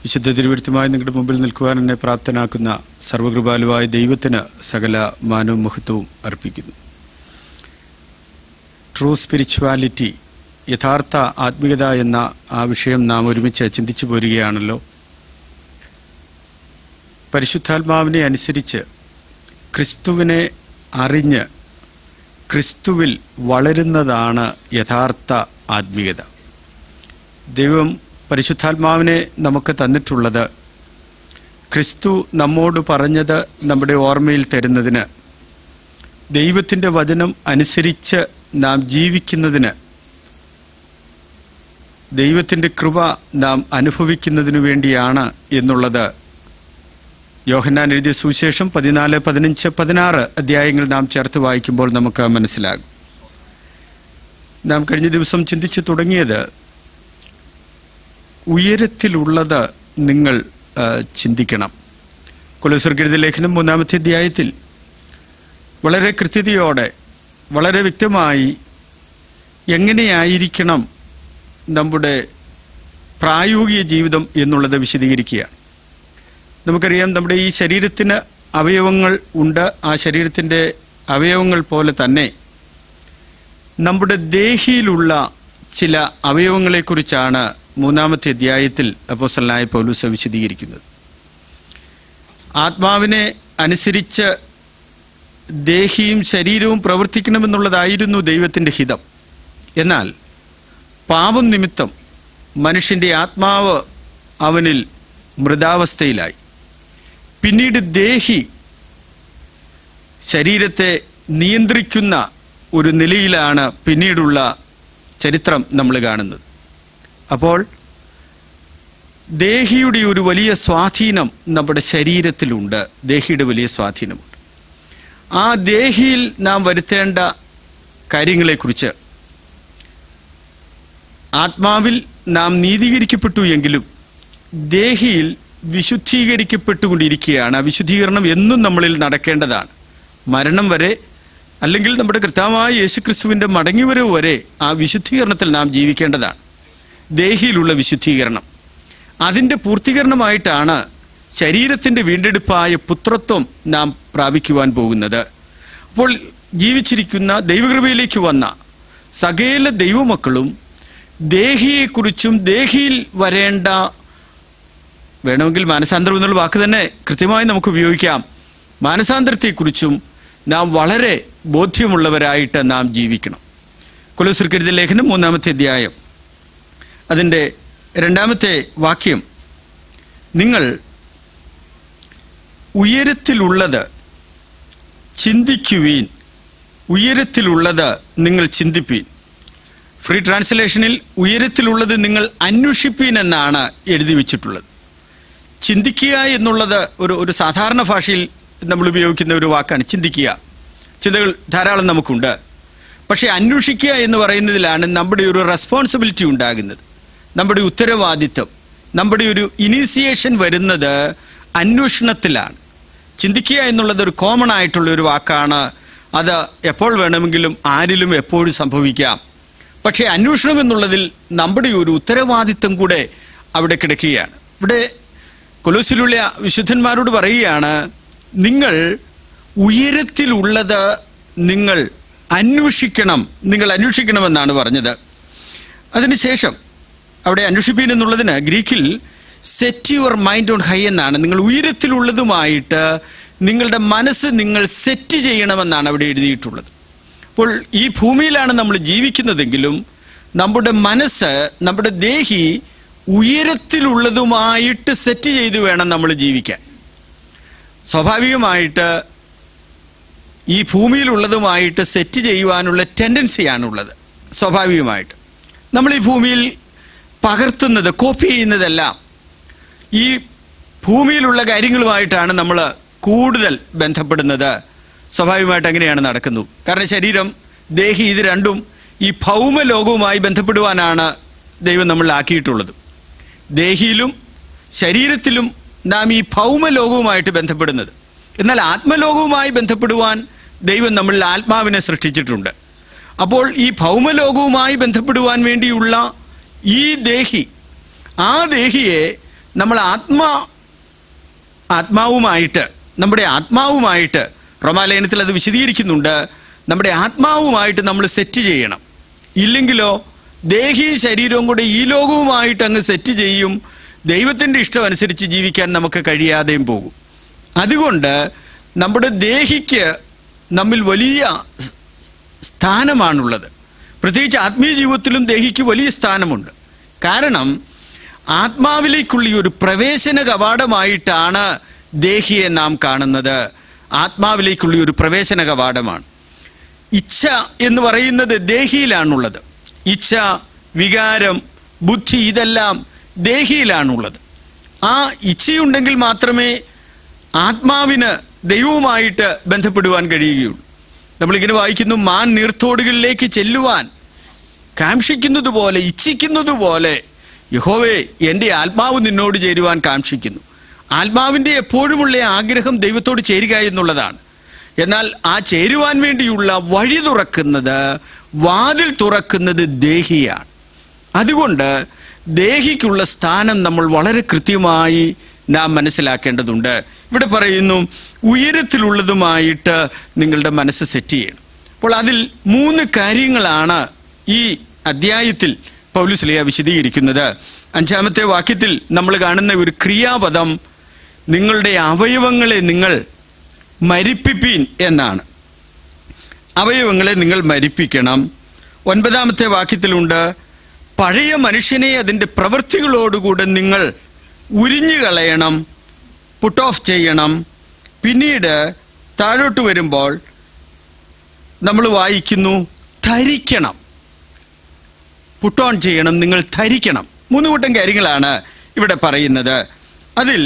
വിശുദ്ധ തിരുവരുത്തുമായി നിങ്ങളുടെ മുമ്പിൽ നിൽക്കുവാൻ എന്നെ പ്രാപ്തനാക്കുന്ന സർവകൃപാലുവായ ദൈവത്തിന് സകല മാനവും മഹത്വവും അർപ്പിക്കുന്നു ട്രൂ സ്പിരിച്വാലിറ്റി യഥാർത്ഥ ആത്മീയത എന്ന ആ വിഷയം നാം ഒരുമിച്ച് ചിന്തിച്ചു പോരുകയാണല്ലോ പരിശുദ്ധാത്മാവിനെ അനുസരിച്ച് ക്രിസ്തുവിനെ അറിഞ്ഞ് ക്രിസ്തുവിൽ വളരുന്നതാണ് യഥാർത്ഥ ആത്മീയത ദൈവം പരിശുദ്ധാത്മാവിനെ നമുക്ക് തന്നിട്ടുള്ളത് ക്രിസ്തു നമ്മോട് പറഞ്ഞത് നമ്മുടെ ഓർമ്മയിൽ തരുന്നതിന് ദൈവത്തിൻ്റെ വചനം അനുസരിച്ച് നാം ജീവിക്കുന്നതിന് ദൈവത്തിൻ്റെ കൃപ നാം അനുഭവിക്കുന്നതിനു വേണ്ടിയാണ് എന്നുള്ളത് യോഹന്നാൻ എഴുതിയ സുവിശേഷം പതിനാല് പതിനഞ്ച് പതിനാറ് അധ്യായങ്ങൾ നാം ചേർത്ത് വായിക്കുമ്പോൾ നമുക്ക് മനസ്സിലാകും നാം കഴിഞ്ഞ ദിവസം ചിന്തിച്ചു തുടങ്ങിയത് ഉയരത്തിലുള്ളത് നിങ്ങൾ ആ, ചിന്തിക്കണം കൊലസ്വർഗീത ലേഖനം മൂന്നാമത്തെ അധ്യായത്തിൽ വളരെ കൃത്യതയോടെ വളരെ വ്യക്തമായി എങ്ങനെയായിരിക്കണം നമ്മുടെ പ്രായോഗിക ജീവിതം എന്നുള്ളത് വിശദീകരിക്കുകയാണ് നമുക്കറിയാം നമ്മുടെ ഈ ശരീരത്തിന് അവയവങ്ങൾ ഉണ്ട് ആ ശരീരത്തിൻ്റെ അവയവങ്ങൾ പോലെ തന്നെ നമ്മുടെ ദേഹിയിലുള്ള ചില അവയവങ്ങളെക്കുറിച്ചാണ് മൂന്നാമത്തെ അധ്യായത്തിൽ അപ്പോസ്റ്റലായ പൗലൂസ് വിശദീകരിക്കുന്നത് ആത്മാവിനെ അനുസരിച്ച് ദേഹിയും ശരീരവും പ്രവർത്തിക്കണമെന്നുള്ളതായിരുന്നു ദൈവത്തിൻ്റെ ഹിതം എന്നാൽ പാപം നിമിത്തം മനുഷ്യൻ്റെ ആത്മാവ് അവനിൽ മൃതാവസ്ഥയിലായി പിന്നീട് ദേഹി ശരീരത്തെ നിയന്ത്രിക്കുന്ന ഒരു നിലയിലാണ് പിന്നീടുള്ള ചരിത്രം നമ്മൾ കാണുന്നത് അപ്പോൾ ദേഹിയുടെ ഒരു വലിയ സ്വാധീനം നമ്മുടെ ശരീരത്തിലുണ്ട് ദേഹിയുടെ വലിയ സ്വാധീനമുണ്ട് ആ ദേഹിയിൽ നാം വരുത്തേണ്ട കാര്യങ്ങളെക്കുറിച്ച് ആത്മാവിൽ നാം നീതീകരിക്കപ്പെട്ടു എങ്കിലും ദേഹിയിൽ വിശുദ്ധീകരിക്കപ്പെട്ടുകൊണ്ടിരിക്കുകയാണ് ആ വിശുദ്ധീകരണം എന്നും നമ്മളിൽ നടക്കേണ്ടതാണ് മരണം വരെ അല്ലെങ്കിൽ നമ്മുടെ കൃത്യമായ യേശുക്രിസ്തുവിന്റെ മടങ്ങിവരവ് വരെ ആ വിശുദ്ധീകരണത്തിൽ നാം ജീവിക്കേണ്ടതാണ് ദേഹിയിലുള്ള വിശുദ്ധീകരണം അതിൻ്റെ പൂർത്തീകരണമായിട്ടാണ് ശരീരത്തിൻ്റെ വീണ്ടെടുപ്പായ പുത്രത്വം നാം പ്രാപിക്കുവാൻ പോകുന്നത് അപ്പോൾ ജീവിച്ചിരിക്കുന്ന ദൈവകൃപയിലേക്ക് വന്ന സകല ദൈവമക്കളും ദേഹിയെക്കുറിച്ചും ദേഹിയിൽ വരേണ്ട വേണമെങ്കിൽ മാനസാന്തരം എന്നുള്ള വാക്ക് തന്നെ കൃത്യമായി നമുക്ക് ഉപയോഗിക്കാം മാനസാന്തരത്തെക്കുറിച്ചും നാം വളരെ ബോധ്യമുള്ളവരായിട്ട് നാം ജീവിക്കണം കൊലസുർക്കരുത ലേഖനം മൂന്നാമത്തെ അധ്യായം അതിൻ്റെ രണ്ടാമത്തെ വാക്യം നിങ്ങൾ ഉയരത്തിലുള്ളത് ചിന്തിക്കുവീൻ ഉയരത്തിലുള്ളത് നിങ്ങൾ ചിന്തിപ്പീൻ ഫ്രീ ട്രാൻസ്ലേഷനിൽ ഉയരത്തിലുള്ളത് നിങ്ങൾ അന്വേഷിപ്പീൻ എന്നാണ് എഴുതി വെച്ചിട്ടുള്ളത് ചിന്തിക്കുക എന്നുള്ളത് ഒരു ഒരു സാധാരണ ഭാഷയിൽ നമ്മൾ ഉപയോഗിക്കുന്ന ഒരു വാക്കാണ് ചിന്തിക്കുക ചിന്തകൾ ധാരാളം നമുക്കുണ്ട് പക്ഷേ അന്വേഷിക്കുക എന്ന് പറയുന്നതിലാണ് നമ്മുടെ ഒരു റെസ്പോൺസിബിലിറ്റി ഉണ്ടാകുന്നത് നമ്മുടെ ഉത്തരവാദിത്വം നമ്മുടെ ഒരു ഇനീസിയേഷൻ വരുന്നത് അന്വേഷണത്തിലാണ് ചിന്തിക്കുക എന്നുള്ളത് ഒരു കോമൺ ആയിട്ടുള്ള ഒരു വാക്കാണ് അത് എപ്പോൾ വേണമെങ്കിലും ആരിലും എപ്പോഴും സംഭവിക്കാം പക്ഷേ അന്വേഷണം എന്നുള്ളതിൽ നമ്മുടെ ഒരു ഉത്തരവാദിത്വം കൂടെ അവിടെ കിടക്കുകയാണ് ഇവിടെ കൊലോസിലുള്ള വിശുദ്ധന്മാരോട് പറയുകയാണ് നിങ്ങൾ ഉയരത്തിലുള്ളത് നിങ്ങൾ അന്വേഷിക്കണം നിങ്ങൾ അന്വേഷിക്കണമെന്നാണ് പറഞ്ഞത് അതിനുശേഷം അവിടെ അന്വേഷിപ്പീൻ എന്നുള്ളതിന് ഗ്രീക്കിൽ set your mind on high എന്നാണ് നിങ്ങൾ ഉയരത്തിലുള്ളതുമായിട്ട് നിങ്ങളുടെ മനസ്സ് നിങ്ങൾ സെറ്റ് ചെയ്യണമെന്നാണ് അവിടെ എഴുതിയിട്ടുള്ളത് അപ്പോൾ ഈ ഭൂമിയിലാണ് നമ്മൾ ജീവിക്കുന്നതെങ്കിലും നമ്മുടെ മനസ്സ് നമ്മുടെ ദേഹി ഉയരത്തിലുള്ളതുമായിട്ട് സെറ്റ് ചെയ്ത് വേണം നമ്മൾ ജീവിക്കാൻ സ്വാഭാവികമായിട്ട് ഈ ഭൂമിയിലുള്ളതുമായിട്ട് സെറ്റ് ചെയ്യുവാനുള്ള ടെൻഡൻസിയാണുള്ളത് സ്വാഭാവികമായിട്ട് നമ്മൾ ഈ ഭൂമിയിൽ പകർത്തുന്നത് കോപ്പി ചെയ്യുന്നതെല്ലാം ഈ ഭൂമിയിലുള്ള കാര്യങ്ങളുമായിട്ടാണ് നമ്മൾ കൂടുതൽ ബന്ധപ്പെടുന്നത് സ്വാഭാവികമായിട്ട് അങ്ങനെയാണ് നടക്കുന്നത് കാരണം ശരീരം ദേഹി ഇത് രണ്ടും ഈ ഭൗമ ലോകവുമായി ബന്ധപ്പെടുവാനാണ് ദൈവം നമ്മളിലാക്കിയിട്ടുള്ളത് ദേഹിയിലും ശരീരത്തിലും നാം ഈ ഭൗമ ലോകവുമായിട്ട് ബന്ധപ്പെടുന്നത് എന്നാൽ ആത്മലോകവുമായി ബന്ധപ്പെടുവാൻ ദൈവം നമ്മളിൽ ആത്മാവിനെ സൃഷ്ടിച്ചിട്ടുണ്ട് അപ്പോൾ ഈ ഭൗമലോകവുമായി ബന്ധപ്പെടുവാൻ വേണ്ടിയുള്ള ഈ ദേഹി ആ ദേഹിയെ നമ്മൾ ആത്മാ ആത്മാവുമായിട്ട് നമ്മുടെ ആത്മാവുമായിട്ട് റോമാലയനത്തിൽ അത് വിശദീകരിക്കുന്നുണ്ട് നമ്മുടെ ആത്മാവുമായിട്ട് നമ്മൾ സെറ്റ് ചെയ്യണം ഇല്ലെങ്കിലോ ദേഹി ശരീരവും കൂടെ ഈ ലോകവുമായിട്ട് അങ്ങ് സെറ്റ് ചെയ്യും ദൈവത്തിൻ്റെ ഇഷ്ടം അനുസരിച്ച് ജീവിക്കാൻ നമുക്ക് കഴിയാതെയും പോകും അതുകൊണ്ട് നമ്മുടെ ദേഹിക്ക് നമ്മിൽ വലിയ സ്ഥാനമാണുള്ളത് പ്രത്യേകിച്ച് ആത്മീയ ജീവിതത്തിലും ദേഹിക്ക് വലിയ സ്ഥാനമുണ്ട് കാരണം ആത്മാവിലേക്കുള്ള ഈ ഒരു പ്രവേശന കവാടമായിട്ടാണ് ദേഹിയെ നാം കാണുന്നത് ആത്മാവിലേക്കുള്ള ഈ ഒരു പ്രവേശന കവാടമാണ് ഇച്ഛ എന്ന് പറയുന്നത് ദേഹിയിലാണുള്ളത് ഇച്ഛ വികാരം ബുദ്ധി ഇതെല്ലാം ദേഹിയിലാണുള്ളത് ആ ഇച്ഛയുണ്ടെങ്കിൽ മാത്രമേ ആത്മാവിന് ദൈവവുമായിട്ട് ബന്ധപ്പെടുവാൻ കഴിയുകയുള്ളൂ നമ്മളിങ്ങനെ വായിക്കുന്നു മാൻ നീർത്തോടുകളിലേക്ക് ചെല്ലുവാൻ കാക്ഷിക്കുന്നത് പോലെ ഇച്ഛിക്കുന്നത് പോലെ യഹോവേ എൻ്റെ ആത്മാവ് നിന്നോട് ചേരുവാൻ കാക്ഷിക്കുന്നു ആത്മാവിൻ്റെ എപ്പോഴുമുള്ള ആഗ്രഹം ദൈവത്തോട് ചേരുക എന്നുള്ളതാണ് എന്നാൽ ആ ചേരുവാൻ വേണ്ടിയുള്ള വഴി തുറക്കുന്നത് വാതിൽ തുറക്കുന്നത് ദേഹിയാണ് അതുകൊണ്ട് ദേഹിക്കുള്ള സ്ഥാനം നമ്മൾ വളരെ കൃത്യമായി നാം മനസ്സിലാക്കേണ്ടതുണ്ട് ഇവിടെ പറയുന്നു ഉയരത്തിലുള്ളതുമായിട്ട് നിങ്ങളുടെ മനസ്സ് സെറ്റ് ചെയ്യണം അപ്പോൾ അതിൽ മൂന്ന് കാര്യങ്ങളാണ് ഈ അധ്യായത്തിൽ പൗലുസ്ലിയ വിശദീകരിക്കുന്നത് അഞ്ചാമത്തെ വാക്യത്തിൽ നമ്മൾ കാണുന്ന ഒരു ക്രിയാപദം നിങ്ങളുടെ അവയവങ്ങളെ നിങ്ങൾ മരിപ്പിപ്പീൻ എന്നാണ് അവയവങ്ങളെ നിങ്ങൾ മരിപ്പിക്കണം ഒൻപതാമത്തെ വാക്യത്തിലുണ്ട് പഴയ മനുഷ്യനെ അതിൻ്റെ പ്രവൃത്തികളോടുകൂടെ നിങ്ങൾ ഉരിഞ്ഞു കളയണം പുട്ട് ഓഫ് ചെയ്യണം പിന്നീട് താഴോട്ട് വരുമ്പോൾ നമ്മൾ വായിക്കുന്നു ധരിക്കണം പുട്ട് ഓൺ ചെയ്യണം നിങ്ങൾ ധരിക്കണം മൂന്ന് കൂട്ടം കാര്യങ്ങളാണ് ഇവിടെ പറയുന്നത് അതിൽ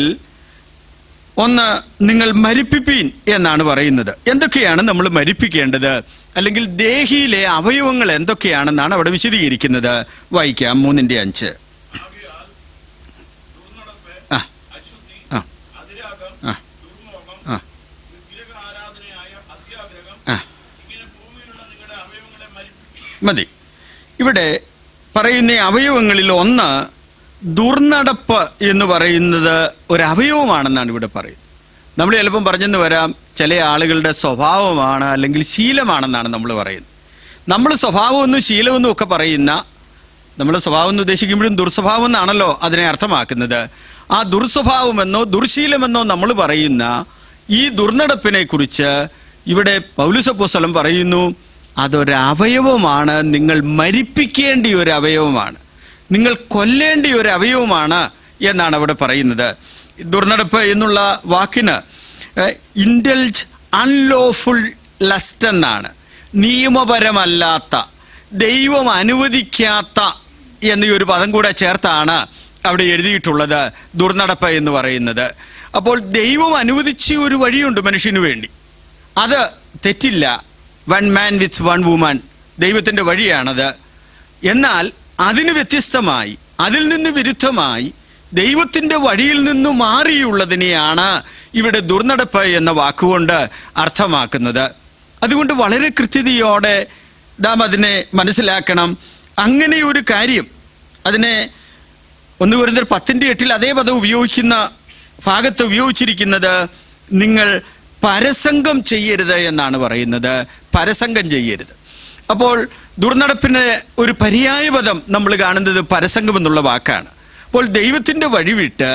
ഒന്ന് നിങ്ങൾ മരിപ്പിപ്പീൻ എന്നാണ് പറയുന്നത് എന്തൊക്കെയാണ് നമ്മൾ മരിപ്പിക്കേണ്ടത് അല്ലെങ്കിൽ ദേഹിയിലെ അവയവങ്ങൾ എന്തൊക്കെയാണെന്നാണ് അവിടെ വിശദീകരിക്കുന്നത് വായിക്കാം മൂന്നിന്റെ അഞ്ച് ആകയാൽ ദുർനടപ്പ്, ആ അശുദ്ധി, ആ അതിരാഗം, ആ ദുർമോഹം, ആ വിഗ്രഹ ആരാധനയായ അത്യാഗ്രഹം, ആ ഇങ്ങനെ ഭൂമിയിലുള്ള നിങ്ങളുടെ അവയവങ്ങളെ മരിപ്പിക്കും മതി ഇവിടെ പറയുന്ന അവയവങ്ങളിൽ ഒന്ന് ദുർനടപ്പ് എന്ന് പറയുന്നത് ഒരു അവയവമാണെന്നാണ് ഇവിടെ പറയുന്നത് നമ്മൾ ചിലപ്പം പറഞ്ഞെന്ന് വരാം ചില ആളുകളുടെ സ്വഭാവമാണ് അല്ലെങ്കിൽ ശീലമാണെന്നാണ് നമ്മൾ പറയുന്നത് നമ്മൾ സ്വഭാവമെന്നും ശീലമെന്നും ഒക്കെ പറയുന്ന നമ്മൾ സ്വഭാവം എന്ന് ഉദ്ദേശിക്കുമ്പോഴും ദുർസ്വഭാവം എന്നാണല്ലോ അതിനെ അർത്ഥമാക്കുന്നത് ആ ദുർസ്വഭാവമെന്നോ ദുർശീലമെന്നോ നമ്മൾ പറയുന്ന ഈ ദുർനടപ്പിനെ കുറിച്ച് ഇവിടെ പൗലുസപ്പോസ്വലം പറയുന്നു അതൊരവയവമാണ് നിങ്ങൾ മരിപ്പിക്കേണ്ട ഒരു അവയവമാണ് നിങ്ങൾ കൊല്ലേണ്ട ഒരു അവയവമാണ് എന്നാണ് അവിടെ പറയുന്നത് ദുർനടപ്പ് എന്നുള്ള വാക്കിന് ഇൻഡൽജ് അൺലോഫുൾ ലസ്റ്റ് എന്നാണ് നിയമപരമല്ലാത്ത ദൈവം അനുവദിക്കാത്ത എന്നീ ഒരു പദം കൂടെ ചേർത്താണ് അവിടെ എഴുതിയിട്ടുള്ളത് ദുർനടപ്പ് എന്ന് പറയുന്നത് അപ്പോൾ ദൈവം അനുവദിച്ച ഒരു വഴിയുണ്ട് മനുഷ്യന് വേണ്ടി അത് തെറ്റില്ല one man with one woman ദൈവത്തിൻ്റെ വഴിയാണത് എന്നാൽ അതിന് വ്യത്യസ്തമായി അതിൽ നിന്ന് വിരുദ്ധമായി ദൈവത്തിൻ്റെ വഴിയിൽ നിന്ന് മാറിയുള്ളതിനെയാണ് ഇവിടെ ദുർനടപ്പ് എന്ന വാക്കുകൊണ്ട് അർത്ഥമാക്കുന്നത് അതുകൊണ്ട് വളരെ കൃത്യതയോടെ നാം അതിനെ മനസ്സിലാക്കണം അങ്ങനെ ഒരു കാര്യം അതിനെ ഒന്ന് വരുന്ന പത്തിൻ്റെ എട്ടിൽ അതേ പദം ഉപയോഗിക്കുന്ന ഭാഗത്ത് ഉപയോഗിച്ചിരിക്കുന്നത് നിങ്ങൾ പരസംഗം ചെയ്യരുത് എന്നാണ് പറയുന്നത് പരസംഗം ചെയ്യരുത് അപ്പോൾ ദുർനടപ്പിന് ഒരു പര്യായ പദം നമ്മൾ കാണുന്നത് പരസംഗം എന്നുള്ള വാക്കാണ് അപ്പോൾ ദൈവത്തിൻ്റെ വഴിവിട്ട്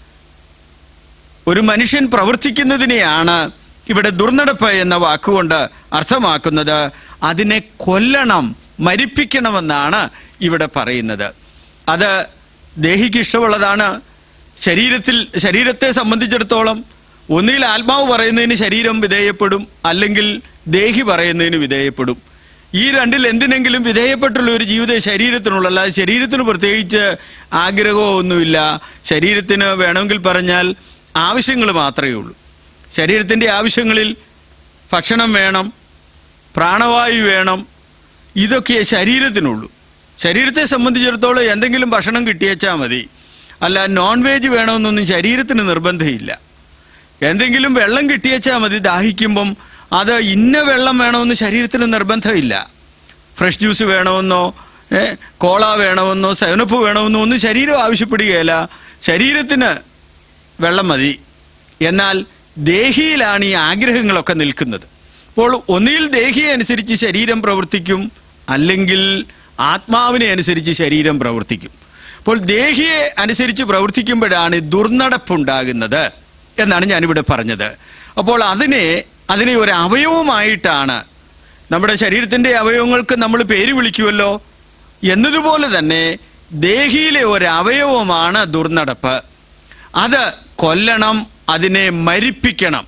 ഒരു മനുഷ്യൻ പ്രവർത്തിക്കുന്നതിനെയാണ് ഇവിടെ ദുർനടപ്പ് എന്ന വാക്കുകൊണ്ട് അർത്ഥമാക്കുന്നത് അതിനെ കൊല്ലണം മരിപ്പിക്കണമെന്നാണ് ഇവിടെ പറയുന്നത് അത് ദേഹിക്ക് ഇഷ്ടമുള്ളതാണ് ശരീരത്തിൽ ശരീരത്തെ സംബന്ധിച്ചിടത്തോളം ഒന്നുകിൽ ആത്മാവ് പറയുന്നതിന് ശരീരം വിധേയപ്പെടും അല്ലെങ്കിൽ ദേഹി പറയുന്നതിന് വിധേയപ്പെടും ഈ രണ്ടിൽ എന്തിനെങ്കിലും വിധേയപ്പെട്ടുള്ള ഒരു ജീവിതം ശരീരത്തിനുള്ള അല്ലാതെ ശരീരത്തിന് പ്രത്യേകിച്ച് ആഗ്രഹമോ ഒന്നുമില്ല ശരീരത്തിന് വേണമെങ്കിൽ പറഞ്ഞാൽ ആവശ്യങ്ങൾ മാത്രമേ ഉള്ളൂ ശരീരത്തിൻ്റെ ആവശ്യങ്ങളിൽ ഭക്ഷണം വേണം പ്രാണവായു വേണം ഇതൊക്കെ ശരീരത്തിനുള്ളൂ ശരീരത്തെ സംബന്ധിച്ചിടത്തോളം എന്തെങ്കിലും ഭക്ഷണം കിട്ടിയേച്ചാൽ മതി അല്ല നോൺ വെജ് വേണമെന്നൊന്നും ശരീരത്തിന് നിർബന്ധമില്ല എന്തെങ്കിലും വെള്ളം കിട്ടിയേച്ചാൽ മതി ദാഹിക്കുമ്പം അത് ഇന്ന വെള്ളം വേണമെന്ന് ശരീരത്തിന് നിർബന്ധമില്ല ഫ്രഷ് ജ്യൂസ് വേണമെന്നോ ഏ, കോള വേണമെന്നോ സെവനപ്പ് വേണമെന്നോ ഒന്നും ശരീരം ആവശ്യപ്പെടുകയില്ല ശരീരത്തിന് വെള്ളം മതി എന്നാൽ ദേഹിയിലാണ് ഈ ആഗ്രഹങ്ങളൊക്കെ നിൽക്കുന്നത് അപ്പോൾ ഒന്നിൽ ദേഹിയെ അനുസരിച്ച് ശരീരം പ്രവർത്തിക്കും അല്ലെങ്കിൽ ആത്മാവിനെ അനുസരിച്ച് ശരീരം പ്രവർത്തിക്കും അപ്പോൾ ദേഹിയെ അനുസരിച്ച് പ്രവർത്തിക്കുമ്പോഴാണ് ദുർനടപ്പുണ്ടാകുന്നത് എന്നാണ് ഞാനിവിടെ പറഞ്ഞത് അപ്പോൾ അതിനെ അതിനെ ഒരു അവയവമായിട്ടാണ് നമ്മുടെ ശരീരത്തിന്റെ അവയവങ്ങൾക്ക് നമ്മൾ പേര് വിളിക്കുമല്ലോ എന്നതുപോലെ തന്നെ ദേഹിയിലെ ഒരു അവയവമാണ് ദുർനടപ്പ് അത് കൊല്ലണം അതിനെ മരിപ്പിക്കണം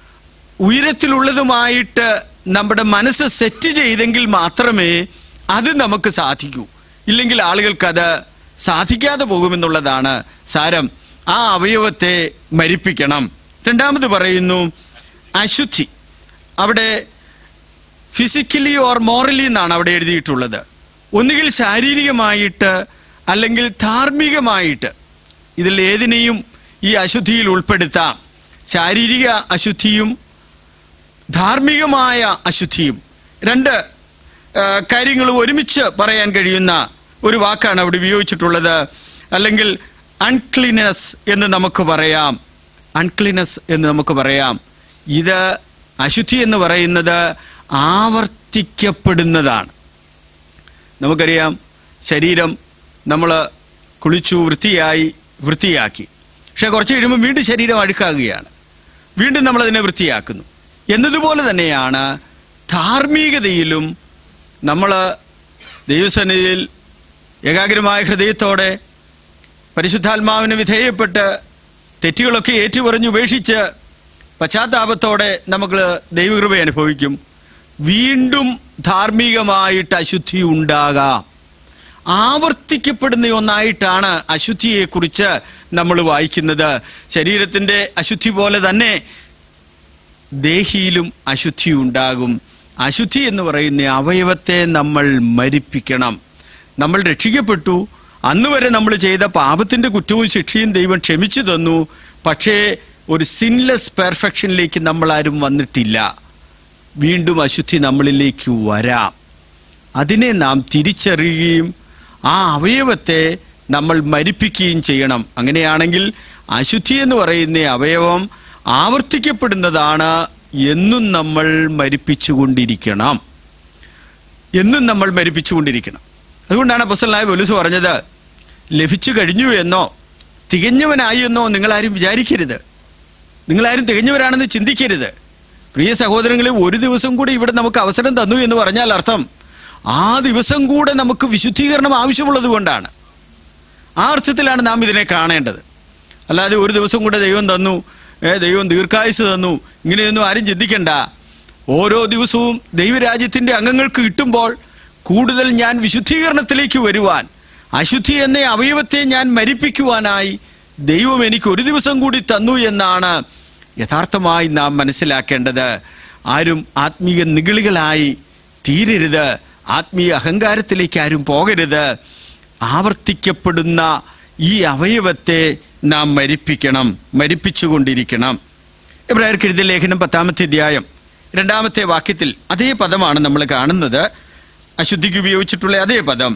ഉയരത്തിലുള്ളതുമായിട്ട് നമ്മുടെ മനസ്സ് സെറ്റ് ചെയ്തെങ്കിൽ മാത്രമേ അത് നമുക്ക് സാധിക്കൂ ഇല്ലെങ്കിൽ ആളുകൾക്കത് സാധിക്കാതെ പോകുമെന്നുള്ളതാണ് സാരം ആ അവയവത്തെ മരിപ്പിക്കണം രണ്ടാമത് പറയുന്നു അശുദ്ധി അവിടെ ഫിസിക്കലി ഓർ മോറലി എന്നാണ് അവിടെ എഴുതിയിട്ടുള്ളത് ഒന്നുകിൽ ശാരീരികമായിട്ട് അല്ലെങ്കിൽ ധാർമ്മികമായിട്ട് ഇതിൽ ഏതിനെയും ഈ അശുദ്ധിയിൽ ഉൾപ്പെടുത്താം ശാരീരിക അശുദ്ധിയും ധാർമ്മികമായ അശുദ്ധിയും രണ്ട് ആ, കാര്യങ്ങൾ ഒരുമിച്ച് പറയാൻ കഴിയുന്ന ഒരു വാക്കാണ് അവിടെ ഉപയോഗിച്ചിട്ടുള്ളത് അല്ലെങ്കിൽ അൺക്ലീനസ് എന്ന് നമുക്ക് പറയാം അൺക്ലീനസ് എന്ന് നമുക്ക് പറയാം ഇത് അശുദ്ധി എന്ന് പറയുന്നത് ആവർത്തിക്കപ്പെടുന്നതാണ് നമുക്കറിയാം ശരീരം നമ്മൾ കുളിച്ചു വൃത്തിയായി വൃത്തിയാക്കി പക്ഷെ കുറച്ച് കഴിയുമ്പോൾ വീണ്ടും ശരീരം അഴുക്കാകുകയാണ് വീണ്ടും നമ്മളതിനെ വൃത്തിയാക്കുന്നു എന്നതുപോലെ തന്നെയാണ് ധാർമ്മികതയിലും നമ്മൾ ദൈവസന്നിധിയിൽ ഏകാഗ്രമായ ഹൃദയത്തോടെ പരിശുദ്ധാത്മാവിന് വിധേയപ്പെട്ട് തെറ്റുകളൊക്കെ ഏറ്റുപറഞ്ഞ് ഉപേക്ഷിച്ച് പശ്ചാത്താപത്തോടെ നമുക്ക് ദൈവകൃപ അനുഭവിക്കും വീണ്ടും ധാർമ്മികമായിട്ട് അശുദ്ധി ഉണ്ടാകാം ആവർത്തിക്കപ്പെടുന്ന ഒന്നായിട്ടാണ് അശുദ്ധിയെക്കുറിച്ച് നമ്മൾ വായിക്കുന്നത് ശരീരത്തിന്റെ അശുദ്ധി പോലെ തന്നെ ദേഹിയിലും അശുദ്ധി ഉണ്ടാകും അശുദ്ധി എന്ന് പറയുന്ന അവയവത്തെ നമ്മൾ മരിപ്പിക്കണം നമ്മൾ രക്ഷിക്കപ്പെട്ടു അന്ന് വരെ നമ്മൾ ചെയ്ത പാപത്തിന്റെ കുറ്റവും ശിക്ഷയും ദൈവം ക്ഷമിച്ചു തന്നു പക്ഷേ ഒരു സിൻലെസ് പെർഫെക്ഷനിലേക്ക് നമ്മൾ ആരും വന്നിട്ടില്ല വീണ്ടും അശുദ്ധി നമ്മളിലേക്ക് വരാം അതിനെ നാം തിരിച്ചറിയുകയും ആ അവയവത്തെ നമ്മൾ മരിപ്പിക്കുകയും ചെയ്യണം അങ്ങനെയാണെങ്കിൽ അശുദ്ധി എന്ന് പറയുന്ന അവയവം ആവർത്തിക്കപ്പെടുന്നതാണ് എന്നും നമ്മൾ മരിപ്പിച്ചുകൊണ്ടിരിക്കണം എന്നും നമ്മൾ മരിപ്പിച്ചുകൊണ്ടിരിക്കണം അതുകൊണ്ടാണ് അപ്പസലായ പോലീസ് പറഞ്ഞത് ലഭിച്ചു കഴിഞ്ഞു എന്നോ തികഞ്ഞവനായി എന്നോ നിങ്ങളാരും വിചാരിക്കരുത് നിങ്ങളാരും തികഞ്ഞവരാണെന്ന് ചിന്തിക്കരുത് പ്രിയ സഹോദരങ്ങളെ ഒരു ദിവസം കൂടി ഇവിടെ നമുക്ക് അവസരം തന്നു എന്ന് പറഞ്ഞാൽ അർത്ഥം ആ ദിവസം കൂടെ നമുക്ക് വിശുദ്ധീകരണം ആവശ്യമുള്ളത് കൊണ്ടാണ് ആ അർത്ഥത്തിലാണ് നാം ഇതിനെ കാണേണ്ടത് അല്ലാതെ ഒരു ദിവസം കൂടെ ദൈവം തന്നു ഏ ദൈവം ദീർഘായുസ് തന്നു ഇങ്ങനെയൊന്നും ആരും ചിന്തിക്കണ്ട ഓരോ ദിവസവും ദൈവരാജ്യത്തിന്റെ അംഗങ്ങൾക്ക് കിട്ടുമ്പോൾ കൂടുതൽ ഞാൻ വിശുദ്ധീകരണത്തിലേക്ക് വരുവാൻ അശുദ്ധി എന്ന അവയവത്തെ ഞാൻ മരിപ്പിക്കുവാനായി ദൈവം എനിക്ക് ഒരു ദിവസം കൂടി തന്നു എന്നാണ് യഥാർത്ഥമായി നാം മനസ്സിലാക്കേണ്ടത് ആരും ആത്മീയ നിഗളികളായി തീരരുത് ആത്മീയ അഹങ്കാരത്തിലേക്ക് ആരും പോകരുത് ആവർത്തിക്കപ്പെടുന്ന ഈ അവയവത്തെ നാം മരിപ്പിക്കണം മരിപ്പിച്ചുകൊണ്ടിരിക്കണം എബ്രായർക്ക് എഴുതിയ ലേഖനം പത്താമത്തെ അധ്യായം രണ്ടാമത്തെ വാക്യത്തിൽ അതേ പദമാണ് നമ്മൾ കാണുന്നത് അശുദ്ധിക്ക് ഉപയോഗിച്ചിട്ടുള്ള അതേ പദം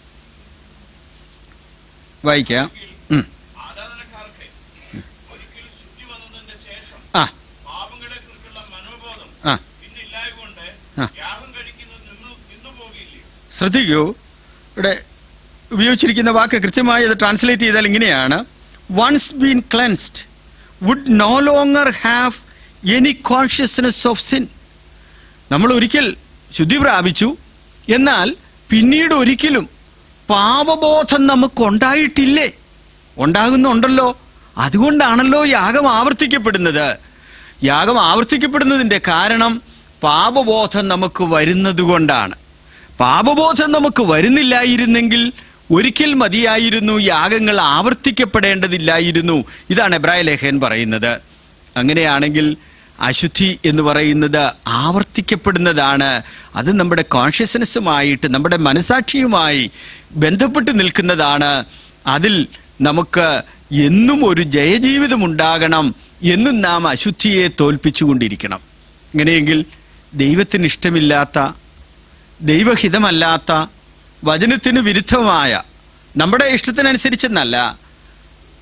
വായിക്കാം ഉം. ആരാധനക്കാർക്ക് ഒരിക്കൽ ശുദ്ധി വന്നതിന്റെ ശേഷം ആ പാപങ്ങളെ കുറിച്ചുള്ള മനോബോധം ആ പിന്നെ ഇല്ലായകൊണ്ട് ആ. യാഗം കഴിക്കുന്നത് നിന്നു നിന്നു പോകില്ലേ ശ്രദ്ധിക്കൂ ഇവിടെ ഉപയോഗിച്ചിരിക്കുന്ന വാക്ക് കൃത്യമായി അത് ട്രാൻസ്ലേറ്റ് ചെയ്താൽ ഇങ്ങനെയാണ് once been cleansed would no longer have any consciousness of sin നമ്മൾ ഒരിക്കൽ ശുദ്ധി പ്രാപിച്ചു എന്നാൽ പിന്നീട് ഒരിക്കലും പാപബോധം നമുക്ക് ഉണ്ടായിട്ടില്ലേ ഉണ്ടാകുന്നുണ്ടല്ലോ അതുകൊണ്ടാണല്ലോ യാഗം ആവർത്തിക്കപ്പെടുന്നത് യാഗം ആവർത്തിക്കപ്പെടുന്നതിന്റെ കാരണം പാപബോധം നമുക്ക് വരുന്നത് കൊണ്ടാണ് പാപബോധം നമുക്ക് വരുന്നില്ലായിരുന്നെങ്കിൽ ഒരിക്കൽ മതിയായിരുന്നു യാഗങ്ങൾ ആവർത്തിക്കപ്പെടേണ്ടതില്ലായിരുന്നു ഇതാണ് എബ്രായ ലേഖൻ പറയുന്നത് അങ്ങനെയാണെങ്കിൽ അശുദ്ധി എന്ന് പറയുന്നത് ആവർത്തിക്കപ്പെടുന്നതാണ് അത് നമ്മുടെ കോൺഷ്യസ്നെസ്സുമായിട്ട് നമ്മുടെ മനസാക്ഷിയുമായി ബന്ധപ്പെട്ട് നിൽക്കുന്നതാണ് അതിൽ നമുക്ക് എന്നും ഒരു ജയജീവിതം ഉണ്ടാകണം എന്നും നാം അശുദ്ധിയെ തോൽപ്പിച്ചുകൊണ്ടിരിക്കണം ഇങ്ങനെയെങ്കിൽ ദൈവത്തിന് ഇഷ്ടമില്ലാത്ത ദൈവഹിതമല്ലാത്ത വചനത്തിന് വിരുദ്ധമായ നമ്മുടെ ഇഷ്ടത്തിനനുസരിച്ചെന്നല്ല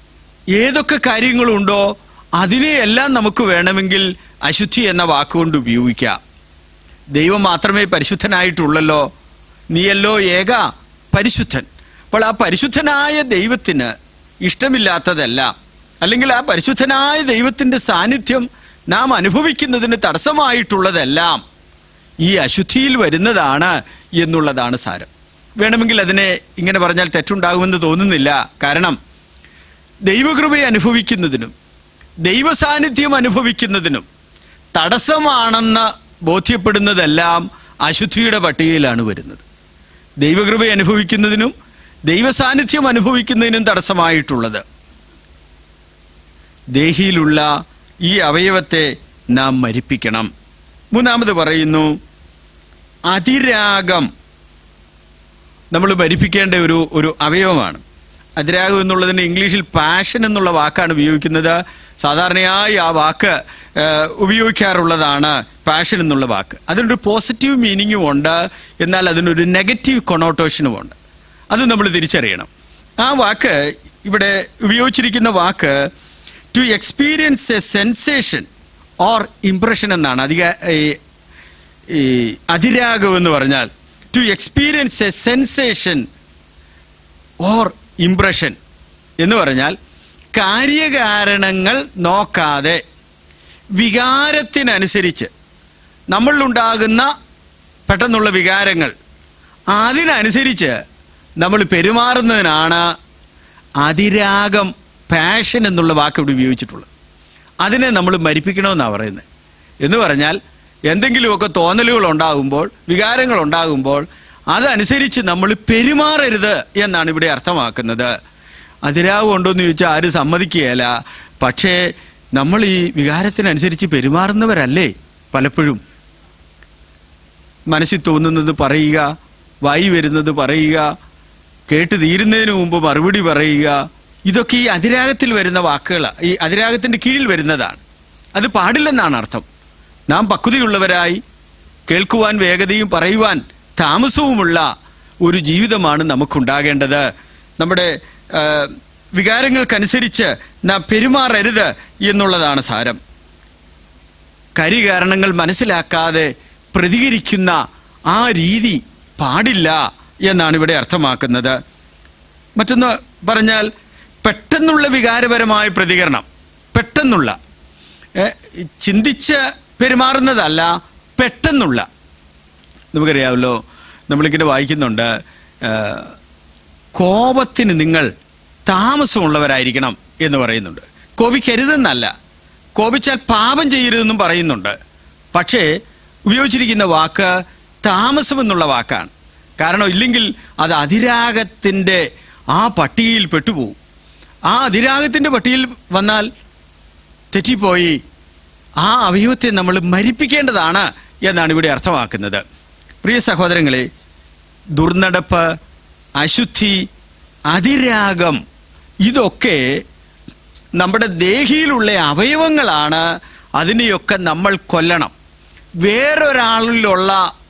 ഏതൊക്കെ കാര്യങ്ങളുണ്ടോ അതിനെയെല്ലാം നമുക്ക് വേണമെങ്കിൽ അശുദ്ധി എന്ന വാക്കുകൊണ്ട് ഉപയോഗിക്കാം ദൈവം മാത്രമേ പരിശുദ്ധനായിട്ടുള്ളല്ലോ നീയല്ലോ ഏക പരിശുദ്ധൻ അപ്പോൾ ആ പരിശുദ്ധനായ ദൈവത്തിന് ഇഷ്ടമില്ലാത്തതെല്ലാം അല്ലെങ്കിൽ ആ പരിശുദ്ധനായ ദൈവത്തിന്റെ സാന്നിധ്യം നാം അനുഭവിക്കുന്നതിന് തടസ്സമായിട്ടുള്ളതെല്ലാം ഈ അശുദ്ധിയിൽ വരുന്നതാണ് എന്നുള്ളതാണ് സാരം വേണമെങ്കിൽ അതിനെ ഇങ്ങനെ പറഞ്ഞാൽ തെറ്റുണ്ടാകുമെന്ന് തോന്നുന്നില്ല കാരണം ദൈവകൃപയെ അനുഭവിക്കുന്നതിനും ദൈവസാന്നിധ്യം അനുഭവിക്കുന്നതിനും തടസ്സമാണെന്ന് ബോധ്യപ്പെടുന്നതെല്ലാം അശുദ്ധിയുടെ പട്ടികയിലാണ് വരുന്നത് ദൈവകൃപയെ അനുഭവിക്കുന്നതിനും ദൈവസാന്നിധ്യം അനുഭവിക്കുന്നതിനും തടസ്സമായിട്ടുള്ളത് ദേഹിയിലുള്ള ഈ അവയവത്തെ നാം മരിപ്പിക്കണം മൂന്നാമത് പറയുന്നു അതിരാഗം നമ്മൾ മരിപ്പിക്കേണ്ട ഒരു ഒരു അവയവമാണ് അതിരാഗം എന്നുള്ളതിന് ഇംഗ്ലീഷിൽ പാഷൻ എന്നുള്ള വാക്കാണ് ഉപയോഗിക്കുന്നത് സാധാരണയായി ആ വാക്ക് ഏഹ്, ഉപയോഗിക്കാറുള്ളതാണ് പാഷൻ എന്നുള്ള വാക്ക് അതിനൊരു പോസിറ്റീവ് മീനിങ്ങും ഉണ്ട് എന്നാൽ അതിനൊരു നെഗറ്റീവ് കൊണോട്ടേഷനും ഉണ്ട് അത് നമ്മൾ തിരിച്ചറിയണം ആ വാക്ക് ഇവിടെ ഉപയോഗിച്ചിരിക്കുന്ന വാക്ക് to experience a sensation or impression എന്നാണ് അധിക ഈ ഈ അതിരാഗം എന്ന് പറഞ്ഞാൽ to experience a sensation or impression എന്ന് പറഞ്ഞാൽ കാര്യകാരണങ്ങൾ നോക്കാതെ വികാരത്തിനനുസരിച്ച് നമ്മളിലുണ്ടാകുന്ന പെട്ടെന്നുള്ള വികാരങ്ങൾ അതിനനുസരിച്ച് നമ്മൾ പെരുമാറുന്നതിനാണ് അതിരാഗം പാഷൻ എന്നുള്ള വാക്ക് ഇവിടെ ഉപയോഗിച്ചിട്ടുള്ളത് അതിനെ നമ്മൾ മരിപ്പിക്കണമെന്നാണ് പറയുന്നത് എന്ന് പറഞ്ഞാൽ എന്തെങ്കിലുമൊക്കെ തോന്നലുകൾ ഉണ്ടാകുമ്പോൾ വികാരങ്ങൾ ഉണ്ടാകുമ്പോൾ അതനുസരിച്ച് നമ്മൾ പെരുമാറരുത് എന്നാണ് ഇവിടെ അർത്ഥമാക്കുന്നത് അതിരാഗം ഉണ്ടോ എന്ന് ചോദിച്ചാൽ ആരും സമ്മതിക്കുകയില്ല പക്ഷേ നമ്മൾ ഈ വികാരത്തിനനുസരിച്ച് പെരുമാറുന്നവരല്ലേ പലപ്പോഴും മനസ്സിൽ തോന്നുന്നത് പറയുക വായി വരുന്നത് പറയുക കേട്ട് തീരുന്നതിന് മുമ്പ് മറുപടി പറയുക ഇതൊക്കെ ഈ അതിരാഗത്തിൽ വരുന്ന വാക്കുകളാണ് ഈ അതിരാഗത്തിന്റെ കീഴിൽ വരുന്നതാണ് അത് പാടില്ലെന്നാണ് അർത്ഥം നാം പക്വതയുള്ളവരായി കേൾക്കുവാൻ വേഗതയും പറയുവാൻ താമസവുമുള്ള ഒരു ജീവിതമാണ് നമുക്കുണ്ടാകേണ്ടത് നമ്മുടെ ആ, വികാരങ്ങൾക്കനുസരിച്ച് നാം പെരുമാറരുത് എന്നുള്ളതാണ് സാരം കാര്യകാരണങ്ങൾ മനസ്സിലാക്കാതെ പ്രതികരിക്കുന്ന ആ രീതി പാടില്ല എന്നാണ് ഇവിടെ അർത്ഥമാക്കുന്നത് മറ്റൊന്ന് പറഞ്ഞാൽ പെട്ടെന്നുള്ള വികാരപരമായ പ്രതികരണം പെട്ടെന്നുള്ള ഏ, ചിന്തിച്ച് പെരുമാറുന്നതല്ല പെട്ടെന്നുള്ള നമുക്കറിയാമല്ലോ നമ്മളിങ്ങനെ വായിക്കുന്നുണ്ട് ആ, കോപത്തിന് നിങ്ങൾ താമസമുള്ളവരായിരിക്കണം എന്ന് പറയുന്നുണ്ട് കോപിക്കരുതെന്നല്ല കോപിച്ചാൽ പാപം ചെയ്യരുതെന്നും പറയുന്നുണ്ട് പക്ഷേ ഉപയോഗിച്ചിരിക്കുന്ന വാക്ക് താമസം എന്നുള്ള വാക്കാണ് കാരണം ഇല്ലെങ്കിൽ അത് അതിരാഗത്തിൻ്റെ ആ പട്ടികയിൽ പെട്ടുപോകും ആ അതിരാഗത്തിൻ്റെ പട്ടികയിൽ വന്നാൽ തെറ്റിപ്പോയി ആ അവയവത്തെ നമ്മൾ മരിപ്പിക്കേണ്ടതാണ് എന്നാണ് ഇവിടെ അർത്ഥമാക്കുന്നത് പ്രിയ സഹോദരങ്ങളെ ദുർനടപ്പ് അശുദ്ധി അതിരാഗം ഇതൊക്കെ നമ്മുടെ ദേഹിയിലുള്ള അവയവങ്ങളാണ് അതിനെയൊക്കെ നമ്മൾ കൊല്ലണം വേറൊരാളിലുള്ള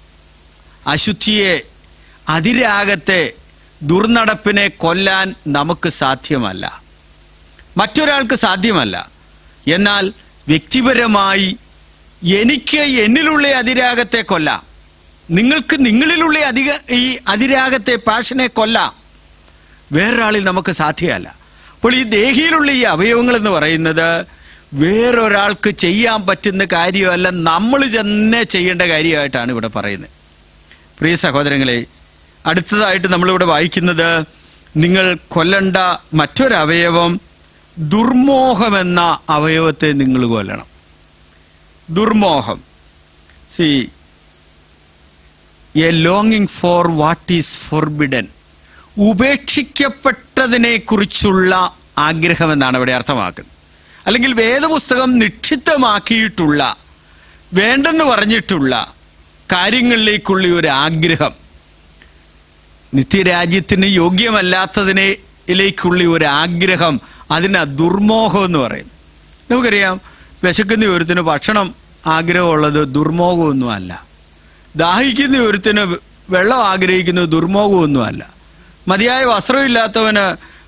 അശുദ്ധിയെ അതിരാഗത്തെ ദുർനടപ്പിനെ കൊല്ലാൻ നമുക്ക് സാധ്യമല്ല മറ്റൊരാൾക്ക് സാധ്യമല്ല എന്നാൽ വ്യക്തിപരമായി എനിക്ക് എന്നിലുള്ള അതിരാഗത്തെ കൊല്ലാം നിങ്ങൾക്ക് നിങ്ങളിലുള്ള അധിക ഈ അതിരാഗത്തെ പാഷനെ കൊല്ലാം വേറൊരാളിൽ നമുക്ക് സാധ്യമല്ല അപ്പോൾ ഈ ദേഹിയിലുള്ള ഈ അവയവങ്ങൾ എന്ന് പറയുന്നത് വേറൊരാൾക്ക് ചെയ്യാൻ പറ്റുന്ന കാര്യമല്ല നമ്മൾ തന്നെ ചെയ്യേണ്ട കാര്യമായിട്ടാണ് ഇവിടെ പറയുന്നത് പ്രിയ സഹോദരങ്ങളെ അടുത്തതായിട്ട് നമ്മളിവിടെ വായിക്കുന്നത് നിങ്ങൾ കൊല്ലണ്ട മറ്റൊരവയവം ദുർമോഹമെന്ന അവയവത്തെ നിങ്ങൾ കൊല്ലണം ദുർമോഹം സി എ ലോങ്ങിങ് ഫോർ വാട്ട് ഈസ് ഫോർബിഡൻ ഉപേക്ഷിക്കപ്പെട്ടതിനെ കുറിച്ചുള്ള ആഗ്രഹം എന്നാണ് ഇവിടെ അർത്ഥമാക്കുന്നത് അല്ലെങ്കിൽ വേദപുസ്തകം നിക്ഷിപ്തമാക്കിയിട്ടുള്ള വേണ്ടെന്ന് പറഞ്ഞിട്ടുള്ള കാര്യങ്ങളിലേക്കുള്ള ഒരു ആഗ്രഹം നിത്യരാജ്യത്തിന് യോഗ്യമല്ലാത്തതിനെ ലേക്കുള്ള ഒരു ആഗ്രഹം അതിനാ ദുർമോഹം എന്ന് പറയുന്നു നമുക്കറിയാം വിശക്കുന്ന ഒരുത്തിന് ഭക്ഷണം ആഗ്രഹമുള്ളത് ദുർമോഹമൊന്നും അല്ല ദാഹിക്കുന്ന ഒരുത്തിന് വെള്ളം ആഗ്രഹിക്കുന്നത് ദുർമോഹമൊന്നും അല്ല മതിയായ വസ്ത്രമില്ലാത്തവന്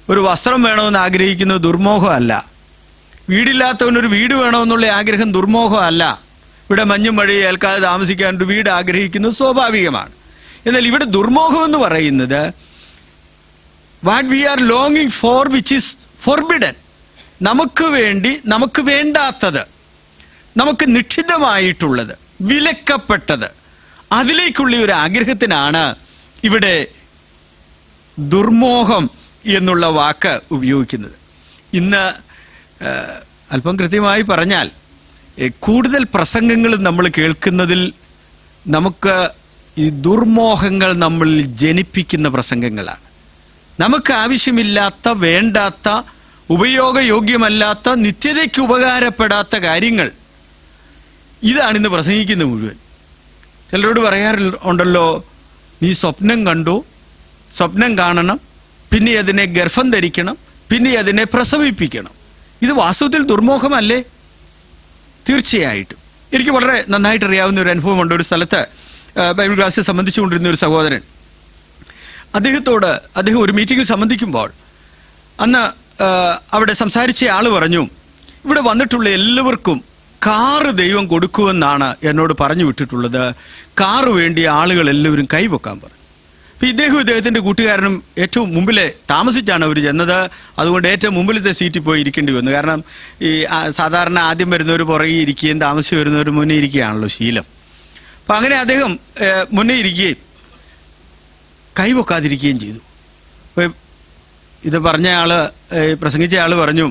ഒരു വസ്ത്രം വേണമെന്ന് ആഗ്രഹിക്കുന്നത് ദുർമോഹമല്ല വീടില്ലാത്തവനൊരു വീട് വേണമെന്നുള്ള ആഗ്രഹം ദുർമോഹമല്ല ഇവിടെ മഞ്ഞും മഴയും ഏൽക്കാതെ താമസിക്കാൻ ഒരു വീട് ആഗ്രഹിക്കുന്നത് സ്വാഭാവികമാണ് എന്നാൽ ഇവിടെ ദുർമോഹം എന്ന് പറയുന്നത് വാട്ട് വി ആർ ലോങ്ങിങ് ഫോർ വിച്ച് ഇസ് ഫോർബിഡൻ നമുക്ക് വേണ്ടി നമുക്ക് വേണ്ടാത്തത് നമുക്ക് നിക്ഷിതമായിട്ടുള്ളത് വിലക്കപ്പെട്ടത് അതിലേക്കുള്ള ഒരു ആഗ്രഹത്തിനാണ് ഇവിടെ ദുർമോഹം എന്നുള്ള വാക്ക് ഉപയോഗിക്കുന്നത് ഇന്ന് ആ, അല്പം കൃത്യമായി പറഞ്ഞാൽ ഏ, കൂടുതൽ പ്രസംഗങ്ങൾ നമ്മൾ കേൾക്കുന്നതിൽ നമുക്ക് ഈ ദുർമോഹങ്ങൾ നമ്മളിൽ ജനിപ്പിക്കുന്ന പ്രസംഗങ്ങളാണ് നമുക്ക് ആവശ്യമില്ലാത്ത വേണ്ടാത്ത ഉപയോഗയോഗ്യമല്ലാത്ത നിത്യതയ്ക്ക് ഉപകാരപ്പെടാത്ത കാര്യങ്ങൾ ഇതാണ് ഇന്ന് പ്രസംഗിക്കുന്നത് മുഴുവൻ ചിലരോട് പറയാറുണ്ടല്ലോ നീ സ്വപ്നം കണ്ടു സ്വപ്നം കാണണം പിന്നെ അതിനെ ഗർഭം ധരിക്കണം പിന്നെ അതിനെ പ്രസവിപ്പിക്കണം ഇത് വാസ്തവത്തിൽ ദുർമോഹമല്ലേ തീർച്ചയായിട്ടും എനിക്ക് വളരെ നന്നായിട്ട് അറിയാവുന്ന ഒരു അനുഭവമുണ്ട് ഒരു സ്ഥലത്ത് ആ, ബൈബിൾ ക്ലാസ്സിൽ സംബന്ധിച്ചുകൊണ്ടിരുന്ന ഒരു സഹോദരൻ അദ്ദേഹത്തോട് അദ്ദേഹം ഒരു മീറ്റിംഗിൽ സംബന്ധിക്കുമ്പോൾ അന്ന് ആ, അവിടെ സംസാരിച്ച ആള് പറഞ്ഞു ഇവിടെ വന്നിട്ടുള്ള എല്ലാവർക്കും കാറ് ദൈവം കൊടുക്കുമെന്നാണ് എന്നോട് പറഞ്ഞു വിട്ടിട്ടുള്ളത് കാറ് വേണ്ടി ആളുകൾ എല്ലാവരും കൈവെക്കാൻ പറഞ്ഞു അപ്പൊ ഇദ്ദേഹം ഇദ്ദേഹത്തിന്റെ കൂട്ടുകാരനും ഏറ്റവും മുമ്പിലെ താമസിച്ചാണ് അവർ ചെന്നത് അതുകൊണ്ട് ഏറ്റവും മുമ്പിലത്തെ സീറ്റിൽ പോയി ഇരിക്കേണ്ടി വന്നു കാരണം ഈ ആ, സാധാരണ ആദ്യം വരുന്നവർ പുറകെ ഇരിക്കുകയും താമസിച്ച് വരുന്നവർ മുന്നേ ഇരിക്കുകയാണല്ലോ ശീലം അപ്പൊ അങ്ങനെ അദ്ദേഹം ഏ, മുന്നേ ഇരിക്കുകയും കൈവെക്കാതിരിക്കുകയും ചെയ്തു അപ്പൊ ഇത് പറഞ്ഞ ആള് ഏ, പ്രസംഗിച്ച ആള് പറഞ്ഞു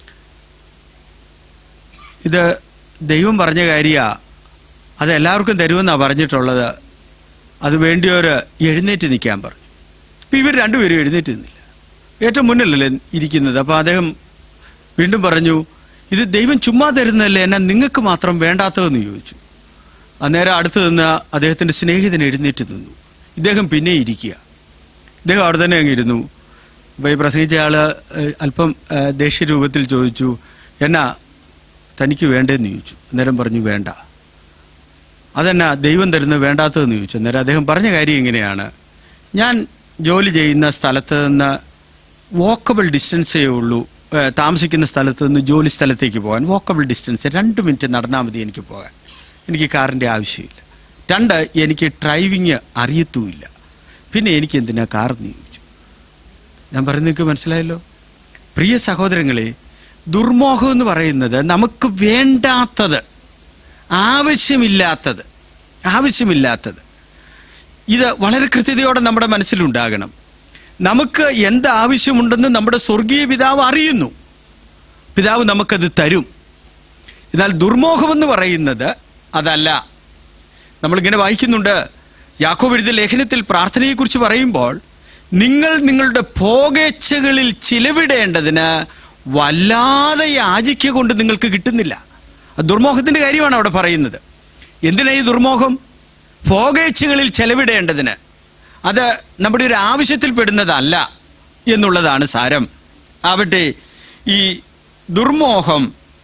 ഇത് ദൈവം പറഞ്ഞ കാര്യാ അത് എല്ലാവർക്കും തരുമെന്നാണ് പറഞ്ഞിട്ടുള്ളത് അത് വേണ്ടിയവര് എഴുന്നേറ്റ് നിൽക്കാൻ പറഞ്ഞു അപ്പൊ ഇവർ രണ്ടുപേരും എഴുന്നേറ്റ് നിന്നില്ല ഏറ്റവും മുന്നിലല്ലേ ഇരിക്കുന്നത് അപ്പൊ അദ്ദേഹം വീണ്ടും പറഞ്ഞു ഇത് ദൈവം ചുമ്മാ തരുന്നതല്ലേ എന്നാ നിങ്ങൾക്ക് മാത്രം വേണ്ടാത്തതെന്ന് ചോദിച്ചു അന്നേരം അടുത്ത് നിന്ന് അദ്ദേഹത്തിന്റെ സ്നേഹിതൻ എഴുന്നേറ്റ് നിന്നു ഇദ്ദേഹം പിന്നെ ഇരിക്കുക ഇദ്ദേഹം അവിടെ തന്നെ അങ്ങ് ഇരുന്നു അപ്പൊ ഈ പ്രസംഗിച്ച ആള് ഏഹ്, അല്പം ഏഹ്, ദേഷ്യരൂപത്തിൽ ചോദിച്ചു എന്നാ തനിക്ക് വേണ്ടേന്ന് ചോദിച്ചു അന്നേരം പറഞ്ഞു വേണ്ട അതെന്നാ ദൈവം തരുന്നത് വേണ്ടാത്തതെന്ന് ചോദിച്ചു അന്നേരം അദ്ദേഹം പറഞ്ഞ കാര്യം ഇങ്ങനെയാണ് ഞാൻ ജോലി ചെയ്യുന്ന സ്ഥലത്ത് നിന്ന് വോക്കബിൾ ഡിസ്റ്റൻസേ ഉള്ളൂ ഏഹ്, താമസിക്കുന്ന സ്ഥലത്ത് നിന്ന് ജോലി സ്ഥലത്തേക്ക് പോകാൻ വോക്കബിൾ ഡിസ്റ്റൻസ് രണ്ട് മിനിറ്റ് നടന്നാൽ മതി എനിക്ക് പോകാൻ എനിക്ക് കാറിൻ്റെ ആവശ്യമില്ല രണ്ട് എനിക്ക് ഡ്രൈവിങ് അറിയത്തുമില്ല പിന്നെ എനിക്ക് എന്തിനാ കാർ എന്ന് ചോദിച്ചു ഞാൻ പറയുന്നത് നിങ്ങൾക്ക് മനസ്സിലായല്ലോ പ്രിയ സഹോദരങ്ങളെ ദുർമോഹം എന്ന് പറയുന്നത് നമുക്ക് വേണ്ടാത്തത് ആവശ്യമില്ലാത്തത് ആവശ്യമില്ലാത്തത് ഇത് വളരെ കൃത്യതയോടെ നമ്മുടെ മനസ്സിലുണ്ടാകണം നമുക്ക് എന്ത് ആവശ്യമുണ്ടെന്ന് നമ്മുടെ സ്വർഗീയ പിതാവ് അറിയുന്നു പിതാവ് നമുക്കത് തരും എന്നാൽ ദുർമോഹം എന്ന് പറയുന്നത് അതല്ല നമ്മളിങ്ങനെ വായിക്കുന്നുണ്ട് യാക്കോബ് എഴുതിയ ലേഖനത്തിൽ പ്രാർത്ഥനയെക്കുറിച്ച് പറയുമ്പോൾ നിങ്ങൾ നിങ്ങളുടെ പോകേച്ഛകളിൽ ചിലവിടേണ്ടതിന് വല്ലാതെ യാചിക്ക കൊണ്ട് നിങ്ങൾക്ക് കിട്ടുന്നില്ല അത് ദുർമോഹത്തിന്റെ കാര്യമാണ് അവിടെ പറയുന്നത് എന്തിനാ ഈ ദുർമോഹം പോകേച്ഛകളിൽ ചെലവിടേണ്ടതിന് അത് നമ്മുടെ ഒരു ആവശ്യത്തിൽ പെടുന്നതല്ല എന്നുള്ളതാണ് സാരം ആവട്ടെ ഈ ദുർമോഹം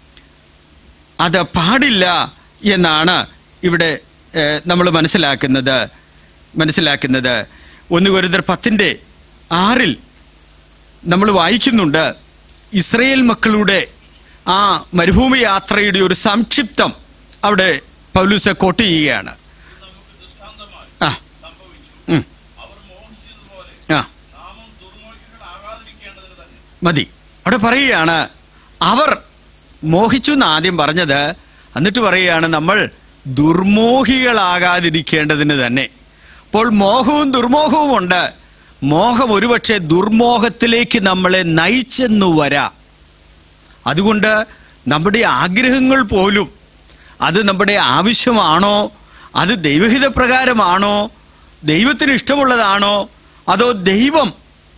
അത് പാടില്ല എന്നാണ് ഇവിടെ നമ്മൾ മനസ്സിലാക്കുന്നത് മനസ്സിലാക്കുന്നത് ഒന്ന് ഗുരുതർ പത്തിൻ്റെ ആറിൽ നമ്മൾ വായിക്കുന്നുണ്ട് ഇസ്രയേൽ മക്കളുടെ ആ മരുഭൂമി യാത്രയുടെ ഒരു സംക്ഷിപ്തം അവിടെ പൗലൂസ് കോട്ട് ചെയ്യുകയാണ് ഇത് നമുക്ക് ദൃഷ്ടാന്തമായി ആ സംഭവിച്ചു ഉം, അവർ മോഹിച്ചതുപോലെ ആ നാമും ദുർമോഹികളാകാതിരിക്കേണ്ടതിന് തന്നെ മതി അവിടെ പറയുകയാണ് അവർ മോഹിച്ചു എന്ന് ആദ്യം പറഞ്ഞത് എന്നിട്ട് പറയുകയാണ് നമ്മൾ ദുർമോഹികളാകാതിരിക്കേണ്ടതിന് തന്നെ അപ്പോൾ മോഹവും ദുർമോഹവും ഉണ്ട് മോഹം ഒരുപക്ഷെ ദുർമോഹത്തിലേക്ക് നമ്മളെ നയിച്ചെന്നു വരാം അതുകൊണ്ട് നമ്മുടെ ആഗ്രഹങ്ങൾ പോലും അത് നമ്മുടെ ആവശ്യമാണോ അത് ദൈവഹിത പ്രകാരമാണോ ദൈവത്തിന് ഇഷ്ടമുള്ളതാണോ അതോ ദൈവം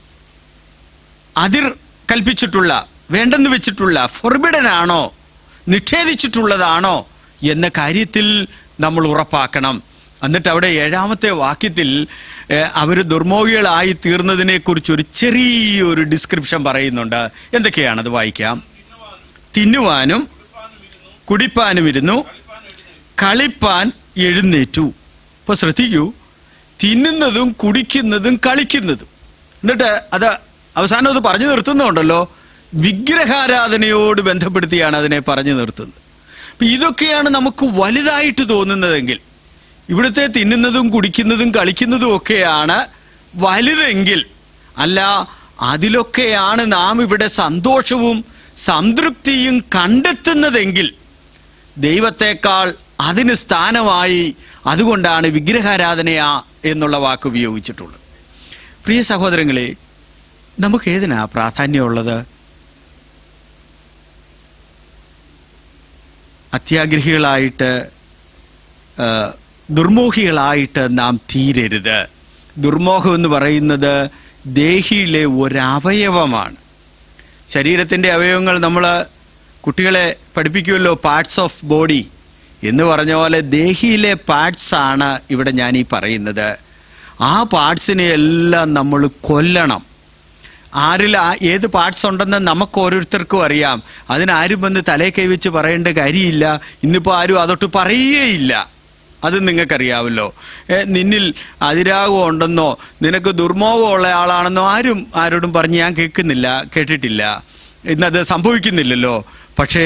അതിർ കൽപ്പിച്ചിട്ടുള്ള വേണ്ടെന്ന് വെച്ചിട്ടുള്ള ഫോർബിഡൻ ആണോ നിഷേധിച്ചിട്ടുള്ളതാണോ എന്ന കാര്യത്തിൽ നമ്മൾ ഉറപ്പാക്കണം എന്നിട്ട് അവിടെ ഏഴാമത്തെ വാക്യത്തിൽ അവർ ദുർമോഹികളായി തീർന്നതിനെ കുറിച്ച് ഒരു ചെറിയൊരു ഡിസ്ക്രിപ്ഷൻ പറയുന്നുണ്ട് എന്തൊക്കെയാണത് വായിക്കാം തിന്നുവാനും കുടിപ്പാനും ഇരുന്നു കളിപ്പാൻ എഴുന്നേറ്റു ഇപ്പൊ ശ്രദ്ധിക്കൂ തിന്നുന്നതും കുടിക്കുന്നതും കളിക്കുന്നതും എന്നിട്ട് അത് അവസാനം അത് പറഞ്ഞു നിർത്തുന്നുണ്ടല്ലോ വിഗ്രഹാരാധനയോട് ബന്ധപ്പെടുത്തിയാണ് അതിനെ പറഞ്ഞു നിർത്തുന്നത് അപ്പൊ ഇതൊക്കെയാണ് നമുക്ക് വലുതായിട്ട് തോന്നുന്നതെങ്കിൽ ഇവിടുത്തെ തിന്നുന്നതും കുടിക്കുന്നതും കളിക്കുന്നതും ഒക്കെയാണ് വലുതെങ്കിൽ അല്ല അതിലൊക്കെയാണ് നാം ഇവിടെ സന്തോഷവും സംതൃപ്തിയും കണ്ടെത്തുന്നതെങ്കിൽ ദൈവത്തെക്കാൾ അതിന് സ്ഥാനമായി അതുകൊണ്ടാണ് വിഗ്രഹാരാധനയാ എന്നുള്ള വാക്ക് ഉപയോഗിച്ചിട്ടുള്ളത് പ്രിയ സഹോദരങ്ങളെ നമുക്ക് ഏതിനാ പ്രാധാന്യമുള്ളത് അത്യാഗ്രഹികളായിട്ട് ആ, ദുർമോഹികളായിട്ട് നാം തീരരുത് ദുർമോഹം എന്ന് പറയുന്നത് ദേഹിയിലെ ഒരവയവമാണ് ശരീരത്തിൻ്റെ അവയവങ്ങൾ നമ്മൾ കുട്ടികളെ പഠിപ്പിക്കുമല്ലോ പാർട്സ് ഓഫ് ബോഡി എന്ന് പറഞ്ഞ പോലെ ദേഹിയിലെ പാർട്സ് ആണ് ഇവിടെ ഞാൻ ഈ പറയുന്നത് ആ പാർട്സിനെ എല്ലാം നമ്മൾ കൊല്ലണം ആരിൽ ആ- ഏത് പാർട്സ് ഉണ്ടെന്ന് നമുക്ക് ഓരോരുത്തർക്കും അറിയാം അതിനാരും വന്ന് തലേ കൈവച്ച് പറയേണ്ട കാര്യമില്ല ഇന്നിപ്പോൾ ആരും അതൊട്ട് പറയുകയില്ല അത് നിങ്ങൾക്കറിയാമല്ലോ ഏ, നിന്നിൽ അതിരാഗം ഉണ്ടെന്നോ നിനക്ക് ദുർമോഹമുള്ള ആളാണെന്നോ ആരും ആരോടും പറഞ്ഞ് ഞാൻ കേൾക്കുന്നില്ല കേട്ടിട്ടില്ല ഇന്നത് സംഭവിക്കുന്നില്ലല്ലോ പക്ഷേ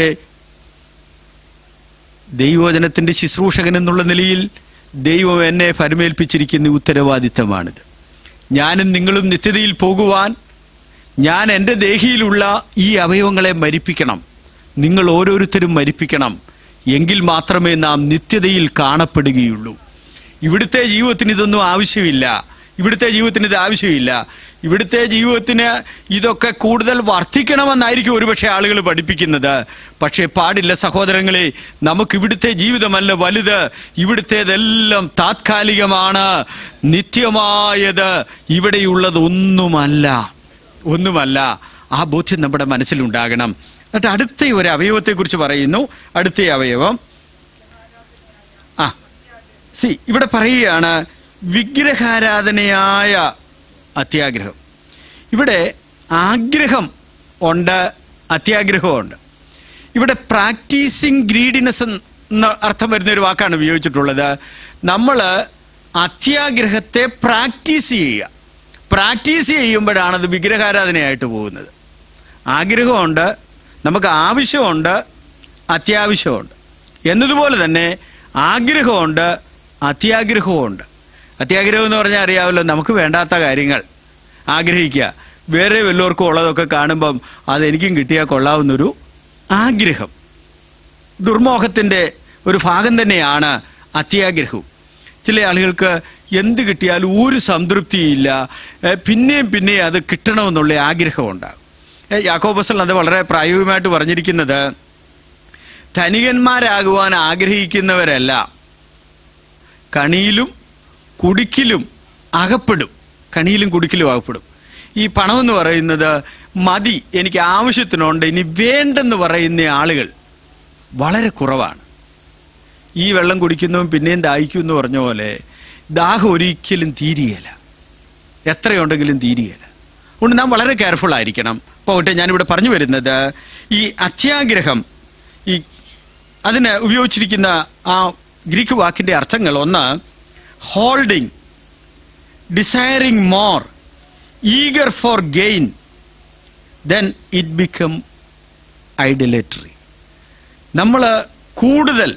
ദൈവവചനത്തിന്റെ ശുശ്രൂഷകൻ എന്നുള്ള നിലയിൽ ദൈവം എന്നെ ഫരമേൽപ്പിച്ചിരിക്കുന്ന ഉത്തരവാദിത്തമാണിത് ഞാനും നിങ്ങളും നിത്യതയിൽ പോകുവാൻ ഞാൻ എൻ്റെ ദേഹിയിലുള്ള ഈ അവയവങ്ങളെ മരിപ്പിക്കണം നിങ്ങൾ ഓരോരുത്തരും മരിപ്പിക്കണം എങ്കിൽ മാത്രമേ നാം നിത്യതയിൽ കാണപ്പെടുകയുള്ളൂ ഇവിടുത്തെ ജീവിതത്തിന് ഇതൊന്നും ആവശ്യമില്ല ഇവിടുത്തെ ജീവിതത്തിന് ഇത് ആവശ്യമില്ല ഇവിടുത്തെ ജീവിതത്തിന് ഇതൊക്കെ കൂടുതൽ വർദ്ധിക്കണമെന്നായിരിക്കും ഒരുപക്ഷെ ആളുകൾ പഠിപ്പിക്കുന്നത് പക്ഷേ പാടില്ല സഹോദരങ്ങളെ നമുക്ക് ഇവിടുത്തെ ജീവിതമല്ല വലുത് ഇവിടുത്തേതെല്ലാം താത്കാലികമാണ് നിത്യമായത് ഇവിടെയുള്ളത് ഒന്നുമല്ല ഒന്നുമല്ല ആ ബോധ്യം നമ്മുടെ മനസ്സിലുണ്ടാകണം എന്നിട്ട് അടുത്ത ഒരു അവയവത്തെക്കുറിച്ച് പറയുന്നു അടുത്ത അവയവം ആ സി ഇവിടെ പറയുകയാണ് വിഗ്രഹാരാധനയായ അത്യാഗ്രഹം ഇവിടെ ആഗ്രഹം ഉണ്ട് അത്യാഗ്രഹമുണ്ട് ഇവിടെ പ്രാക്ടീസിങ് ഗ്രീഡിനെസ് എന്ന അർത്ഥം വരുന്ന ഒരു വാക്കാണ് ഉപയോഗിച്ചിട്ടുള്ളത് നമ്മൾ അത്യാഗ്രഹത്തെ പ്രാക്ടീസ് ചെയ്യുക പ്രാക്ടീസ് ചെയ്യുമ്പോഴാണ് അത് വിഗ്രഹാരാധനയായിട്ട് പോകുന്നത് ആഗ്രഹമുണ്ട് നമുക്ക് ആവശ്യമുണ്ട് അത്യാവശ്യമുണ്ട് എന്നതുപോലെ തന്നെ ആഗ്രഹമുണ്ട് അത്യാഗ്രഹമുണ്ട് അത്യാഗ്രഹം എന്ന് പറഞ്ഞാൽ അറിയാമല്ലോ നമുക്ക് വേണ്ടാത്ത കാര്യങ്ങൾ ആഗ്രഹിക്കുക വേറെ വല്ലവർക്കും ഉള്ളതൊക്കെ കാണുമ്പം അതെനിക്കും കിട്ടിയാൽ കൊള്ളാവുന്നൊരു ആഗ്രഹം ദുർമോഹത്തിൻ്റെ ഒരു ഭാഗം തന്നെയാണ് അത്യാഗ്രഹവും ചില ആളുകൾക്ക് എന്ത് കിട്ടിയാലും ഒരു സംതൃപ്തിയില്ല ഏ, പിന്നെയും പിന്നെയും അത് കിട്ടണമെന്നുള്ള ആഗ്രഹം ഉണ്ടാകും യാക്കോബസൽ അത് വളരെ പ്രായോഗികമായിട്ട് പറഞ്ഞിരിക്കുന്നത് ധനികന്മാരാകുവാൻ ആഗ്രഹിക്കുന്നവരല്ല കണിയിലും കുടിക്കിലും അകപ്പെടും കണിയിലും കുടിക്കിലും അകപ്പെടും ഈ പണം എന്ന് പറയുന്നത് മതി എനിക്ക് ആവശ്യത്തിനുണ്ട് ഇനി വേണ്ടെന്ന് പറയുന്ന ആളുകൾ വളരെ കുറവാണ് ഈ വെള്ളം കുടിക്കുന്നതും പിന്നെയും ദാഹിക്കും എന്ന് പറഞ്ഞ പോലെ ദാഹം ഒരിക്കലും തീരുകയില്ല എത്രയുണ്ടെങ്കിലും തീരുകയില്ല അതുകൊണ്ട് നാം വളരെ കെയർഫുൾ ആയിരിക്കണം പോകട്ടെ ഞാനിവിടെ പറഞ്ഞു വരുന്നത് ഈ അത്യാഗ്രഹം ഈ അതിന് ഉപയോഗിച്ചിരിക്കുന്ന ആ ഗ്രീക്ക് വാക്കിന്റെ അർത്ഥങ്ങൾ ഒന്ന് holding desiring more eager for gain then it become idolatry നമ്മൾ കൂടുതൽ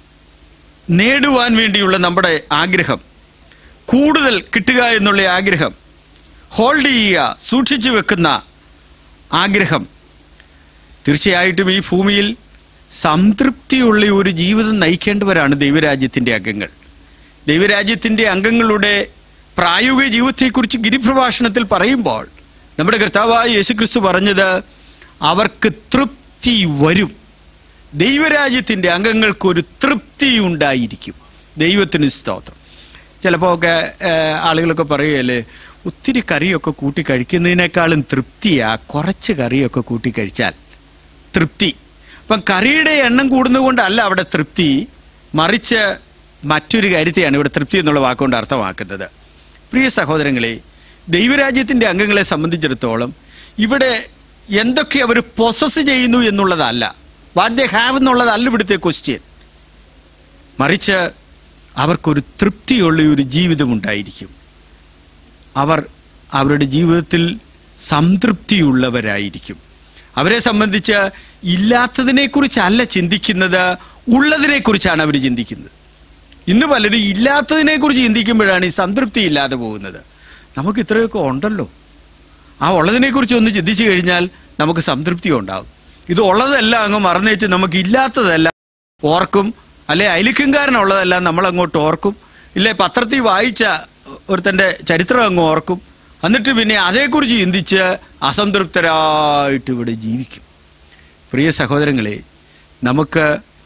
നേടുവാൻ വേണ്ടിയുള്ള നമ്മുടെ ആഗ്രഹം കൂടുതൽ കിട്ടുക എന്നുള്ള ആഗ്രഹം ഹോൾഡ് ചെയ്യുക സൂക്ഷിച്ചു വെക്കുന്ന ആഗ്രഹം തീർച്ചയായിട്ടും ഈ ഭൂമിയിൽ സംതൃപ്തിയുള്ള ഒരു ജീവിതം നയിക്കേണ്ടവരാണ് ദൈവരാജ്യത്തിൻ്റെ അംഗങ്ങൾ ദൈവരാജ്യത്തിൻ്റെ അംഗങ്ങളുടെ പ്രായോഗിക ജീവിതത്തെക്കുറിച്ച് ഗിരിപ്രഭാഷണത്തിൽ പറയുമ്പോൾ നമ്മുടെ കർത്താവായ യേശുക്രിസ്തു പറഞ്ഞത് അവർക്ക് തൃപ്തി വരും ദൈവരാജ്യത്തിൻ്റെ അംഗങ്ങൾക്ക് ഒരു തൃപ്തി ഉണ്ടായിരിക്കും ദൈവത്തിന് സ്തോത്രം ചിലപ്പോൾ ഒക്കെ ഏഹ്, ആളുകളൊക്കെ പറയുകയല്ലേ ഒത്തിരി കറിയൊക്കെ കൂട്ടി കഴിക്കുന്നതിനേക്കാളും തൃപ്തിയാ കുറച്ച് കറിയൊക്കെ കൂട്ടി കഴിച്ചാൽ തൃപ്തി അപ്പം കറിയുടെ എണ്ണം കൂടുന്നതുകൊണ്ടല്ല അവിടെ തൃപ്തി മറിച്ച് മറ്റൊരു കാര്യത്തെയാണ് ഇവിടെ തൃപ്തി എന്നുള്ള വാക്കുകൊണ്ട് അർത്ഥമാക്കുന്നത് പ്രിയ സഹോദരങ്ങളെ ദൈവരാജ്യത്തിൻ്റെ അംഗങ്ങളെ സംബന്ധിച്ചിടത്തോളം ഇവിടെ എന്തൊക്കെ അവർ പൊസസ് ചെയ്യുന്നു എന്നുള്ളതല്ല വാട്ട് ദേ ഹാവ് എന്നുള്ളതല്ല ഇവിടുത്തെ ക്വസ്റ്റ്യൻ മറിച്ച് അവർക്കൊരു തൃപ്തിയുള്ള ഒരു ജീവിതമുണ്ടായിരിക്കും അവർ അവരുടെ ജീവിതത്തിൽ സംതൃപ്തിയുള്ളവരായിരിക്കും അവരെ സംബന്ധിച്ച് ഇല്ലാത്തതിനെക്കുറിച്ചല്ല ചിന്തിക്കുന്നത് ഉള്ളതിനെക്കുറിച്ചാണ് അവർ ചിന്തിക്കുന്നത് ഇന്ന് പലരും ഇല്ലാത്തതിനെക്കുറിച്ച് ചിന്തിക്കുമ്പോഴാണ് ഈ സംതൃപ്തി ഇല്ലാതെ പോകുന്നത് നമുക്ക് ഇത്രയൊക്കെ ഉണ്ടല്ലോ ആ ഉള്ളതിനെക്കുറിച്ച് ഒന്ന് ചിന്തിച്ചു കഴിഞ്ഞാൽ നമുക്ക് സംതൃപ്തി ഉണ്ടാകും ഇത് ഉള്ളതെല്ലാം അങ്ങ് മറന്നേച്ച് നമുക്ക് ഇല്ലാത്തതെല്ലാം ഓർക്കും അല്ലെ അയലിക്കുംകാരനുള്ളതെല്ലാം നമ്മൾ അങ്ങോട്ട് ഓർക്കും ഇല്ലേ പത്രത്തിൽ വായിച്ച ഒരുത്തൻ്റെ ചരിത്രം അങ്ങ് ഓർക്കും എന്നിട്ട് പിന്നെ അതേക്കുറിച്ച് ചിന്തിച്ച് അസംതൃപ്തരായിട്ട് ഇവിടെ ജീവിക്കും പ്രിയ സഹോദരങ്ങളെ നമുക്ക്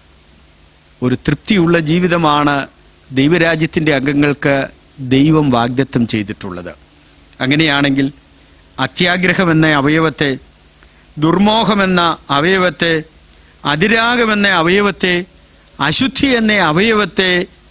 ഒരു തൃപ്തിയുള്ള ജീവിതമാണ് ദൈവരാജ്യത്തിൻ്റെ അംഗങ്ങൾക്ക് ദൈവം വാഗ്ദത്തം ചെയ്തിട്ടുള്ളത് അങ്ങനെയാണെങ്കിൽ അത്യാഗ്രഹമെന്ന അവയവത്തെ ദുർമോഹമെന്ന അവയവത്തെ അതിരാഗമെന്ന അവയവത്തെ അശുദ്ധി എന്ന അവയവത്തെ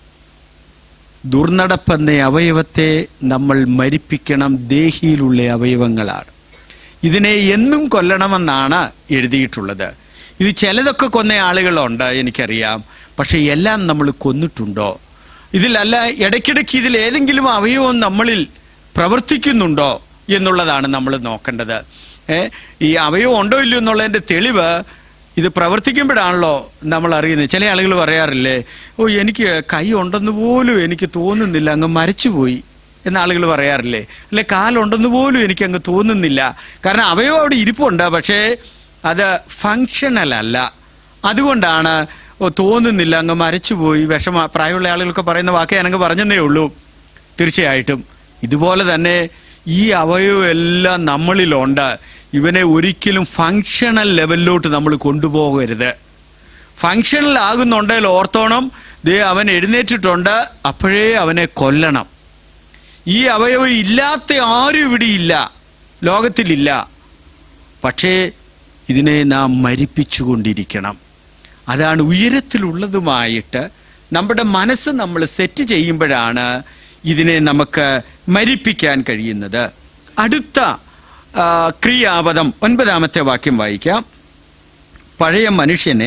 ദുർനടപ്പെന്ന അവയവത്തെ നമ്മൾ മരിപ്പിക്കണം ദേഹിയിലുള്ള അവയവങ്ങളാണ് ഇതിനെ എന്നും കൊല്ലണമെന്നാണ് എഴുതിയിട്ടുള്ളത് ഇത് ചിലതൊക്കെ കൊന്ന ആളുകളുണ്ട് എനിക്കറിയാം പക്ഷെ എല്ലാം നമ്മൾ കൊന്നിട്ടുണ്ടോ ഇതിലല്ല ഇടയ്ക്കിടയ്ക്ക് ഇതിൽ ഏതെങ്കിലും അവയവം നമ്മളിൽ പ്രവർത്തിക്കുന്നുണ്ടോ എന്നുള്ളതാണ് നമ്മൾ നോക്കേണ്ടത് ഏ ഈ അവയവം ഉണ്ടോ ഇല്ലയോ എന്നുള്ളതിൻ്റെ തെളിവ് ഇത് പ്രവർത്തിക്കുമ്പോഴാണല്ലോ നമ്മൾ അറിയുന്നത് ചില ആളുകൾ പറയാറില്ലേ ഓ എനിക്ക് കൈ ഉണ്ടെന്ന് പോലും എനിക്ക് തോന്നുന്നില്ല അങ്ങ് മരച്ചുപോയി എന്ന ആളുകൾ പറയാറില്ലേ അല്ലെ കാലുണ്ടെന്ന് പോലും എനിക്ക് അങ്ങ് തോന്നുന്നില്ല കാരണം അവയവം അവിടെ ഇരിപ്പുണ്ട് പക്ഷേ അത് ഫങ്ഷണൽ അല്ല അതുകൊണ്ടാണ് ഓ തോന്നുന്നില്ല അങ്ങ് മരച്ചുപോയി വിഷമ പ്രായമുള്ള ആളുകളൊക്കെ പറയുന്ന വാക്കേ ഞാനങ്ങ് പറഞ്ഞതേ ഉള്ളൂ തീർച്ചയായിട്ടും ഇതുപോലെ തന്നെ ഈ അവയവം എല്ലാം നമ്മളിലുണ്ട് ഇവനെ ഒരിക്കലും ഫങ്ഷണൽ ലെവലിലോട്ട് നമ്മൾ കൊണ്ടുപോകരുത് ഫങ്ഷണൽ ആകുന്നുണ്ടെങ്കിൽ ഓർത്തോണം ദേ അവൻ എഴുന്നേറ്റിട്ടുണ്ട് അപ്പോഴേ അവനെ കൊല്ലണം ഈ അവയവം ഇല്ലാത്ത ആരും ഇവിടെ ഇല്ല ലോകത്തിലില്ല പക്ഷേ ഇതിനെ നാം മരിപ്പിച്ചുകൊണ്ടിരിക്കണം അതാണ് ഉയരത്തിലുള്ളതുമായിട്ട് നമ്മുടെ മനസ്സ് നമ്മൾ സെറ്റ് ചെയ്യുമ്പോഴാണ് ഇതിനെ നമുക്ക് മരിപ്പിക്കാൻ കഴിയുന്നത് അടുത്ത ആ, ക്രിയാപദം ഒൻപതാമത്തെ വാക്യം വായിക്കാം പഴയ മനുഷ്യനെ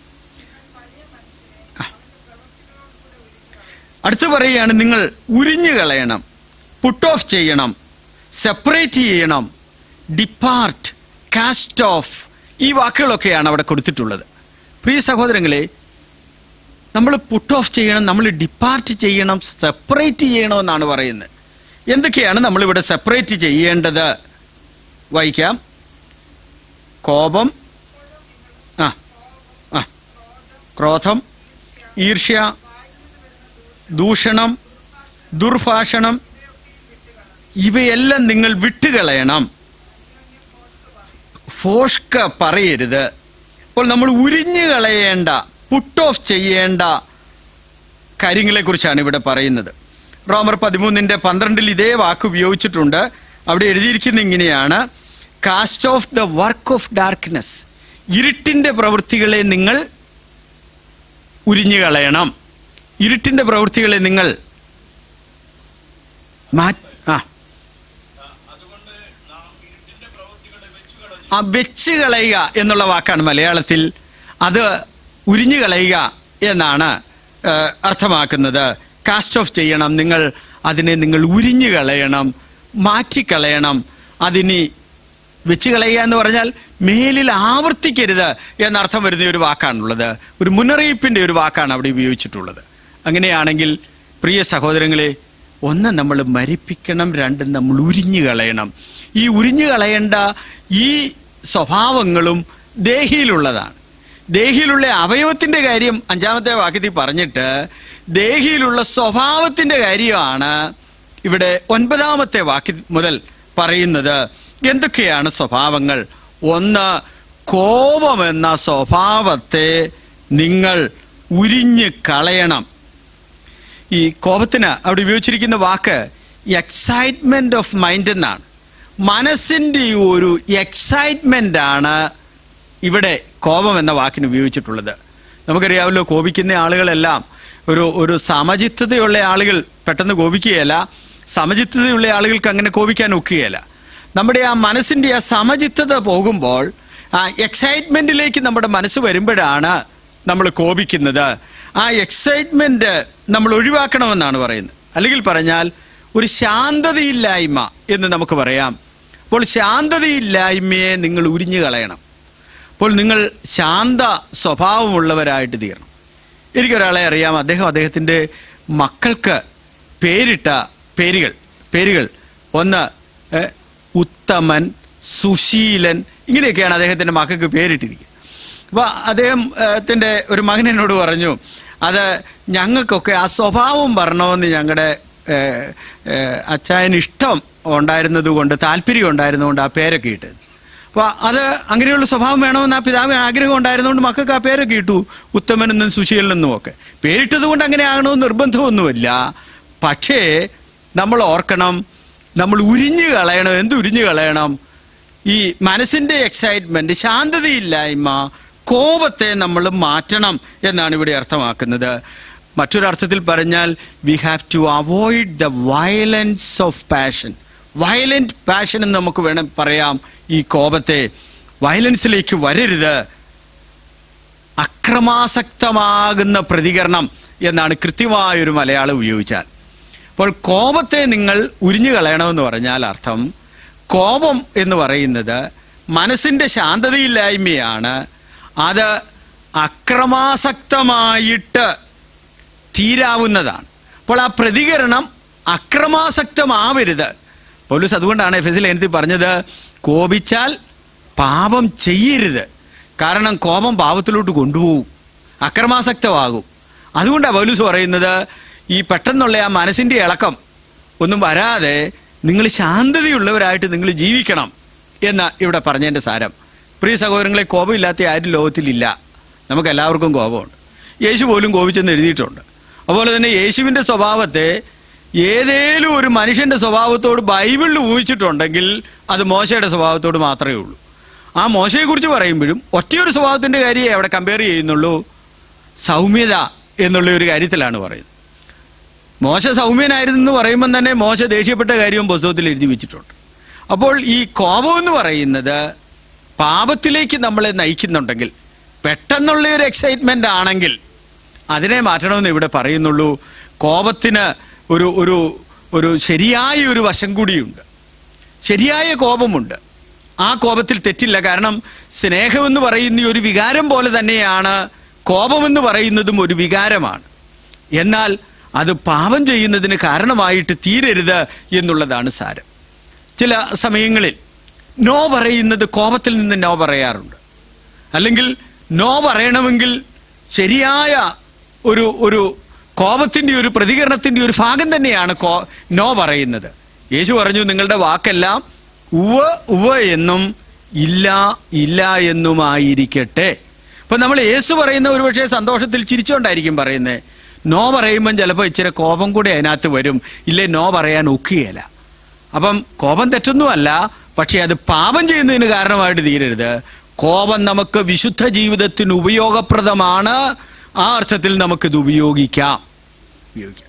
ആ. അടുത്ത് പറയുകയാണ് നിങ്ങൾ ഉരിഞ്ഞു കളയണം പുട്ട് ഓഫ് ചെയ്യണം സെപ്പറേറ്റ് ചെയ്യണം ഡിപ്പാർട്ട് കാസ്റ്റ് ഓഫ് ഈ വാക്കുകളൊക്കെയാണ് അവിടെ കൊടുത്തിട്ടുള്ളത് പ്രിയ സഹോദരങ്ങളെ നമ്മൾ പുട്ട് ഓഫ് ചെയ്യണം നമ്മൾ ഡിപ്പാർട്ട് ചെയ്യണം സെപ്പറേറ്റ് ചെയ്യണമെന്നാണ് പറയുന്നത് എന്തൊക്കെയാണ് നമ്മളിവിടെ സെപ്പറേറ്റ് ചെയ്യേണ്ടത് വായിക്കാം കോപം ആ ആ ക്രോധം ഈർഷ്യ ദൂഷണം ദുർഭാഷണം ഇവയെല്ലാം നിങ്ങൾ വിട്ടുകളയണം ഫോഷ്ക പറയരുത് അപ്പോൾ നമ്മൾ ഉരിഞ്ഞു കളയേണ്ട പുട്ട് ഓഫ് ചെയ്യേണ്ട കാര്യങ്ങളെക്കുറിച്ചാണ് ഇവിടെ പറയുന്നത് റോമർ പതിമൂന്നിന്റെ പന്ത്രണ്ടിൽ ഇതേ വാക്ക് ഉപയോഗിച്ചിട്ടുണ്ട് അവിടെ എഴുതിയിരിക്കുന്ന ഇങ്ങനെയാണ് cast off the work of darkness ഇരുട്ടിന്റെ പ്രവൃത്തികളെ നിങ്ങൾ ഉരിഞ്ഞു കളയണം ഇരുട്ടിന്റെ പ്രവൃത്തികളെ നിങ്ങൾ മാ ആ അതുകൊണ്ട് നാം ഇരുട്ടിന്റെ പ്രവൃത്തികളെ വെച്ചു കളഞ്ഞു ആ വെച്ച് കളയുക എന്നുള്ള വാക്കാണ് മലയാളത്തിൽ അത് ഉരിഞ്ഞു കളയുക എന്നാണ് ആ, അർത്ഥമാക്കുന്നത് കാസ്റ്റ് ഓഫ് ചെയ്യണം നിങ്ങൾ അതിനെ നിങ്ങൾ ഉരിഞ്ഞു കളയണം മാറ്റിക്കളയണം അതിനി വെച്ച് കളയുക എന്ന് പറഞ്ഞാൽ മേലിൽ ആവർത്തിക്കരുത് എന്നർത്ഥം വരുന്ന ഒരു വാക്കാണുള്ളത് ഒരു മുന്നറിയിപ്പിന്റെ ഒരു വാക്കാണ് അവിടെ ഉപയോഗിച്ചിട്ടുള്ളത് അങ്ങനെയാണെങ്കിൽ പ്രിയ സഹോദരങ്ങളെ ഒന്ന് നമ്മൾ മരിപ്പിക്കണം രണ്ട് നമ്മൾ ഉരിഞ്ഞു കളയണം ഈ ഉരിഞ്ഞു കളയേണ്ട ഈ സ്വഭാവങ്ങളും ദേഹിയിലുള്ളതാണ് ദേഹിയിലുള്ള അവയവത്തിന്റെ കാര്യം അഞ്ചാമത്തെ വാക്യത്തിൽ പറഞ്ഞിട്ട് ദേഹിയിലുള്ള സ്വഭാവത്തിന്റെ കാര്യമാണ് ഇവിടെ ഒൻപതാമത്തെ വാക്യ മുതൽ പറയുന്നത് എന്തൊക്കെയാണ് സ്വഭാവങ്ങൾ ഒന്ന് കോപമെന്ന സ്വഭാവത്തെ നിങ്ങൾ ഉരിഞ്ഞ് കളയണം ഈ കോപത്തിന് അവിടെ ഉപയോഗിച്ചിരിക്കുന്ന വാക്ക് എക്സൈറ്റ്മെന്റ് ഓഫ് മൈൻഡ് എന്നാണ് മനസ്സിന്റെ ഈ ഒരു എക്സൈറ്റ്മെന്റ് ആണ് ഇവിടെ കോപം എന്ന വാക്കിന് ഉപയോഗിച്ചിട്ടുള്ളത് നമുക്കറിയാമല്ലോ കോപിക്കുന്ന ആളുകളെല്ലാം ഒരു ഒരു സമചിത്തതയുള്ള ആളുകൾ പെട്ടെന്ന് കോപിക്കുകയല്ല സമചിത്തതയുള്ള ആളുകൾക്ക് അങ്ങനെ കോപിക്കാൻ ഒക്കുകയല്ല നമ്മുടെ ആ മനസ്സിന്റെ ആ സമചിത്തത പോകുമ്പോൾ ആ എക്സൈറ്റ്മെന്റിലേക്ക് നമ്മുടെ മനസ്സ് വരുമ്പോഴാണ് നമ്മൾ കോപിക്കുന്നത് ആ എക്സൈറ്റ്മെന്റ് നമ്മൾ ഒഴിവാക്കണമെന്നാണ് പറയുന്നത് അല്ലെങ്കിൽ പറഞ്ഞാൽ ഒരു ശാന്തതയില്ലായ്മ എന്ന് നമുക്ക് പറയാം അപ്പോൾ ശാന്തതയില്ലായ്മയെ നിങ്ങൾ ഉരിഞ്ഞു കളയണം അപ്പോൾ നിങ്ങൾ ശാന്ത സ്വഭാവമുള്ളവരായിട്ട് തീരണം എനിക്കൊരാളെ അറിയാം അദ്ദേഹം അദ്ദേഹത്തിൻ്റെ മക്കൾക്ക് പേരിട്ട പേരുകൾ പേരുകൾ ഒന്ന് ഏ, ഉത്തമൻ സുശീലൻ ഇങ്ങനെയൊക്കെയാണ് അദ്ദേഹത്തിൻ്റെ മക്കൾക്ക് പേരിട്ടിരിക്കുന്നത് അപ്പോൾ അദ്ദേഹത്തിൻ്റെ ഒരു മകൻ എന്നോട് പറഞ്ഞു അത് ഞങ്ങൾക്കൊക്കെ ആ സ്വഭാവം വരണമെന്ന് ഞങ്ങളുടെ അച്ചായന് ഇഷ്ടം ഉണ്ടായിരുന്നത് കൊണ്ട് താല്പര്യം ഉണ്ടായിരുന്നതുകൊണ്ട് ആ പേരൊക്കെ ഇട്ടത് അപ്പോൾ അത് അങ്ങനെയുള്ള സ്വഭാവം വേണമെന്ന് ആ പിതാവിന് ആഗ്രഹം ഉണ്ടായിരുന്നതുകൊണ്ട് മക്കൾക്ക് ആ പേരൊക്കെ ഇട്ടു ഉത്തമനെന്നും സുശീലനെന്നും ഒക്കെ പേരിട്ടത് കൊണ്ട് അങ്ങനെ ആകണമെന്ന് നിർബന്ധമൊന്നുമില്ല പക്ഷേ നമ്മൾ ഓർക്കണം നമ്മൾ ഉരിഞ്ഞു കളയണം എന്ത് ഉരിഞ്ഞു കളയണം ഈ മനസ്സിന്റെ എക്സൈറ്റ്മെന്റ് ശാന്തതയില്ലായ്മ കോപത്തെ നമ്മൾ മാറ്റണം എന്നാണ് ഇവിടെ അർത്ഥമാക്കുന്നത് മറ്റൊരർത്ഥത്തിൽ പറഞ്ഞാൽ we have to avoid the violence of passion violent passion എന്ന് നമുക്ക് വേണം പറയാം ഈ കോപത്തെ വയലൻസിലേക്ക് വരരുത് അക്രമാസക്തമാകുന്ന പ്രതികരണം എന്നാണ് കൃത്യമായൊരു മലയാളം ഉപയോഗിച്ചാൽ അപ്പോൾ കോപത്തെ നിങ്ങൾ ഉരിഞ്ഞു കളയണമെന്ന് പറഞ്ഞാൽ അർത്ഥം കോപം എന്ന് പറയുന്നത് മനസ്സിന്റെ ശാന്തതയില്ലായ്മയാണ് അത് അക്രമാസക്തമായിട്ട് തീരാവുന്നതാണ് അപ്പോൾ ആ പ്രതികരണം അക്രമാസക്തമാവരുത് പോലീസ് അതുകൊണ്ടാണ് എഫ് എസ് ലേനത്തിൽ പറഞ്ഞത് കോപിച്ചാൽ പാപം ചെയ്യരുത് കാരണം കോപം പാപത്തിലോട്ട് കൊണ്ടുപോകും അക്രമാസക്തമാകും അതുകൊണ്ടാണ് പൗലൂസ് പറയുന്നത് ഈ പെട്ടെന്നുള്ള ആ മനസ്സിന്റെ ഇളക്കം ഒന്നും വരാതെ നിങ്ങൾ ശാന്തതയുള്ളവരായിട്ട് നിങ്ങൾ ജീവിക്കണം എന്ന് ഇവിടെ പറഞ്ഞതിന്റെ സാരം പ്രിയ സഹോദരങ്ങളെ കോപമില്ലാത്ത ആരും ലോകത്തിലില്ല നമുക്ക് എല്ലാവർക്കും കോപമുണ്ട് യേശു പോലും കോപിച്ചെന്ന് എഴുതിയിട്ടുണ്ട് അതുപോലെ തന്നെ യേശുവിന്റെ സ്വഭാവത്തെ ഏതേലും ഒരു മനുഷ്യന്റെ സ്വഭാവത്തോട് ബൈബിളിൽ ഊഹിച്ചിട്ടുണ്ടെങ്കിൽ അത് മോശയുടെ സ്വഭാവത്തോട് മാത്രമേ ഉള്ളൂ ആ മോശയെക്കുറിച്ച് പറയുമ്പോഴും ഒറ്റയൊരു സ്വഭാവത്തിന്റെ കാര്യമേ അവിടെ കമ്പയർ ചെയ്യുന്നുള്ളൂ സൗമ്യത എന്നുള്ള ഒരു കാര്യത്തിലാണ് പറയുന്നത് മോശ സൗമ്യനായിരുന്നു എന്ന് പറയുമ്പോൾ തന്നെ മോശ ദേഷ്യപ്പെട്ട കാര്യവും പുസ്തകത്തിൽ എഴുതി വെച്ചിട്ടുണ്ട് അപ്പോൾ ഈ കോപം എന്ന് പറയുന്നത് പാപത്തിലേക്ക് നമ്മളെ നയിക്കുന്നുണ്ടെങ്കിൽ പെട്ടെന്നുള്ള ഒരു എക്സൈറ്റ്മെന്റ് ആണെങ്കിൽ അതിനെ മാറ്റണമെന്ന് ഇവിടെ പറയുന്നുള്ളൂ കോപത്തിന് ഒരു ഒരു ഒരു ശരിയായ ഒരു വശം കൂടിയുണ്ട് ശരിയായ കോപമുണ്ട് ആ കോപത്തിൽ തെറ്റില്ല കാരണം സ്നേഹം എന്ന് പറയുന്ന ഈ ഒരു വികാരം പോലെ തന്നെയാണ് കോപമെന്ന് പറയുന്നതും ഒരു വികാരമാണ് എന്നാൽ അത് പാപം ചെയ്യുന്നതിന് കാരണമായിട്ട് തീരരുത് എന്നുള്ളതാണ് സാരം ചില സമയങ്ങളിൽ നോ പറയുന്നത് കോപത്തിൽ നിന്ന് നോ പറയാറുണ്ട് അല്ലെങ്കിൽ നോ പറയണമെങ്കിൽ ശരിയായ ഒരു ഒരു കോപത്തിന്റെ ഒരു പ്രതികരണത്തിന്റെ ഒരു ഭാഗം തന്നെയാണ് കോ നോ പറയുന്നത് യേശു പറഞ്ഞു നിങ്ങളുടെ വാക്കെല്ലാം ഉവ ഉവ എന്നും ഇല്ല ഇല്ല എന്നുമായിരിക്കട്ടെ അപ്പൊ നമ്മൾ യേശു പറയുന്ന ഒരുപക്ഷെ സന്തോഷത്തിൽ ചിരിച്ചുകൊണ്ടായിരിക്കും പറയുന്നത് നോ പറയുമ്പം ചിലപ്പോൾ ഇച്ചിരി കോപം കൂടി അതിനകത്ത് വരും ഇല്ലേ നോ പറയാൻ ഒക്കുകയില്ല അപ്പം കോപം തെറ്റൊന്നുമല്ല പക്ഷെ അത് പാപം ചെയ്യുന്നതിന് കാരണമായിട്ട് തീരരുത് കോപം നമുക്ക് വിശുദ്ധ ജീവിതത്തിന് ഉപയോഗപ്രദമാണ് ആ അർത്ഥത്തിൽ നമുക്കിത് ഉപയോഗിക്കാം ഉപയോഗിക്കാം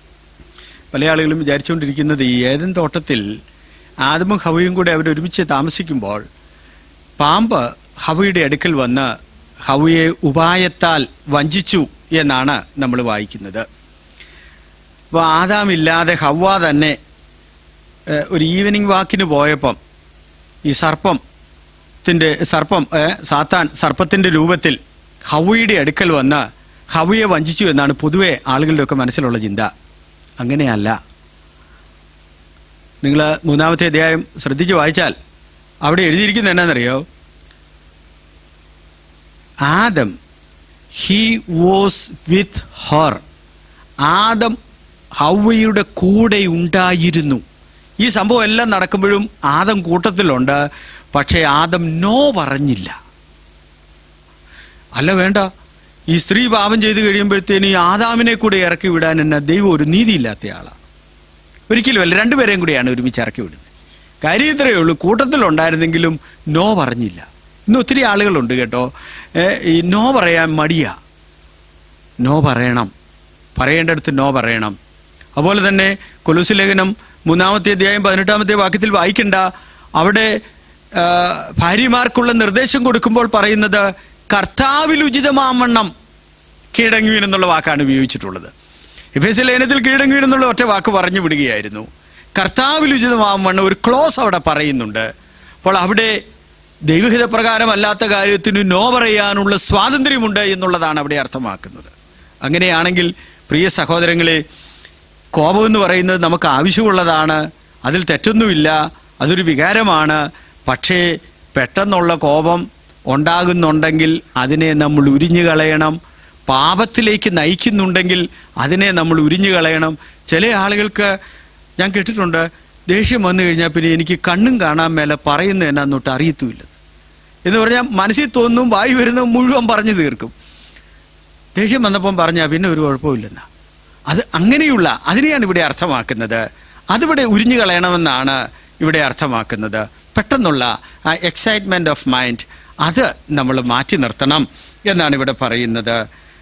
പല ആളുകളും വിചാരിച്ചുകൊണ്ടിരിക്കുന്നത് ഈ ഏതൻ തോട്ടത്തിൽ ആദമും ഹവയും കൂടെ അവർ ഒരുമിച്ച് താമസിക്കുമ്പോൾ പാമ്പ് ഹവയുടെ അടുക്കൽ വന്ന് ഹവയെ ഉപായത്താൽ വഞ്ചിച്ചു എന്നാണ് നമ്മൾ വായിക്കുന്നത് അപ്പോൾ ആദാമില്ലാതെ ഹവ തന്നെ ഏഹ്, ഒരു ഈവനിങ് വാക്കിന് പോയപ്പം ഈ സർപ്പം ത്തിന്റെ സർപ്പം ഏഹ്, സാത്താൻ സർപ്പത്തിന്റെ രൂപത്തിൽ ഹവയുടെ അടുക്കൽ വന്ന് ഹവയെ വഞ്ചിച്ചു എന്നാണ് പൊതുവെ ആളുകളുടെയൊക്കെ മനസ്സിലുള്ള ചിന്ത അങ്ങനെയല്ല നിങ്ങൾ മൂന്നാമത്തെ അധ്യായം ശ്രദ്ധിച്ച് വായിച്ചാൽ അവിടെ എഴുതിയിരിക്കുന്നത് എന്നാണെന്നറിയോ Adam he was with her Adam ഹൗവയുടെ കൂടെ ഉണ്ടായിരുന്നു ഈ സംഭവം എല്ലാം നടക്കുമ്പോഴും ആദം കൂട്ടത്തിലുണ്ട് പക്ഷേ ആദം നോ പറഞ്ഞില്ല അല്ല വേണ്ട ഈ സ്ത്രീ പാപം ചെയ്ത് കഴിയുമ്പോഴത്തേന് ഈ ആദാമിനെ കൂടെ ഇറക്കി വിടാൻ എന്നെ ദൈവം ഒരു നീതിയില്ലാത്ത ആളാണ് ഒരിക്കലും അല്ല രണ്ടുപേരെയും കൂടിയാണ് ഒരുമിച്ച് ഇറക്കി വിടുന്നത് കാര്യം ഇത്രയേ ഉള്ളൂ കൂട്ടത്തിലുണ്ടായിരുന്നെങ്കിലും നോ പറഞ്ഞില്ല ഇന്ന് ഒത്തിരി ആളുകളുണ്ട് കേട്ടോ ഏ, ഈ നോ പറയാൻ മടിയാ നോ പറയണം പറയേണ്ടടുത്ത് നോ പറയണം അതുപോലെ തന്നെ കൊലൂസ് ലേഖനം മൂന്നാമത്തെ അധ്യായം പതിനെട്ടാമത്തെ വാക്യത്തിൽ വായിക്കണ്ട അവിടെ ആ, ഭാര്യമാർക്കുള്ള നിർദ്ദേശം കൊടുക്കുമ്പോൾ പറയുന്നത് കർത്താവിൽ ഉചിതമാവണ്ണം കീഴടങ്ങുവീൻ എന്നുള്ള വാക്കാണ് ഉപയോഗിച്ചിട്ടുള്ളത് എഫ് എസ് ലേനത്തിൽ കീഴടങ്ങുവീൻ എന്നുള്ള ഒറ്റ വാക്ക് പറഞ്ഞു വിടുകയായിരുന്നു കർത്താവിൽ ഉചിതമാവണ്ണം ഒരു ക്ലോസ് അവിടെ പറയുന്നുണ്ട് അപ്പോൾ അവിടെ ദൈവഹിത പ്രകാരമല്ലാത്ത കാര്യത്തിന് നോ പറയാനുള്ള സ്വാതന്ത്ര്യമുണ്ട് എന്നുള്ളതാണ് അവിടെ അർത്ഥമാക്കുന്നത് അങ്ങനെയാണെങ്കിൽ പ്രിയ സഹോദരങ്ങളെ കോപം എന്ന് പറയുന്നത് നമുക്ക് ആവശ്യമുള്ളതാണ് അതിൽ തെറ്റൊന്നുമില്ല അതൊരു വികാരമാണ് പക്ഷേ പെട്ടെന്നുള്ള കോപം ഉണ്ടാകുന്നുണ്ടെങ്കിൽ അതിനെ നമ്മൾ ഉരിഞ്ഞു കളയണം പാപത്തിലേക്ക് നയിക്കുന്നുണ്ടെങ്കിൽ അതിനെ നമ്മൾ ഉരിഞ്ഞു കളയണം ചില ആളുകൾക്ക് ഞാൻ കേട്ടിട്ടുണ്ട് ദേഷ്യം വന്നു കഴിഞ്ഞാൽ പിന്നെ എനിക്ക് കണ്ണും കാണാൻ മേലെ പറയുന്നത് എന്നാന്നൊട്ട് അറിയത്തുമില്ല എന്ന് പറഞ്ഞാൽ മനസ്സിൽ തോന്നും വായി വരുന്നത് മുഴുവൻ പറഞ്ഞു തീർക്കും ദേഷ്യം വന്നപ്പം പറഞ്ഞാൽ പിന്നെ ഒരു കുഴപ്പമില്ലെന്നാ അത് അങ്ങനെയുള്ള അതിനെയാണ് ഇവിടെ അർത്ഥമാക്കുന്നത് അതിവിടെ ഉരിഞ്ഞു കളയണമെന്നാണ് ഇവിടെ അർത്ഥമാക്കുന്നത് പെട്ടെന്നുള്ള ആ എക്സൈറ്റ്മെന്റ് ഓഫ് മൈൻഡ് അത് നമ്മൾ മാറ്റി നിർത്തണം എന്നാണ് ഇവിടെ പറയുന്നത്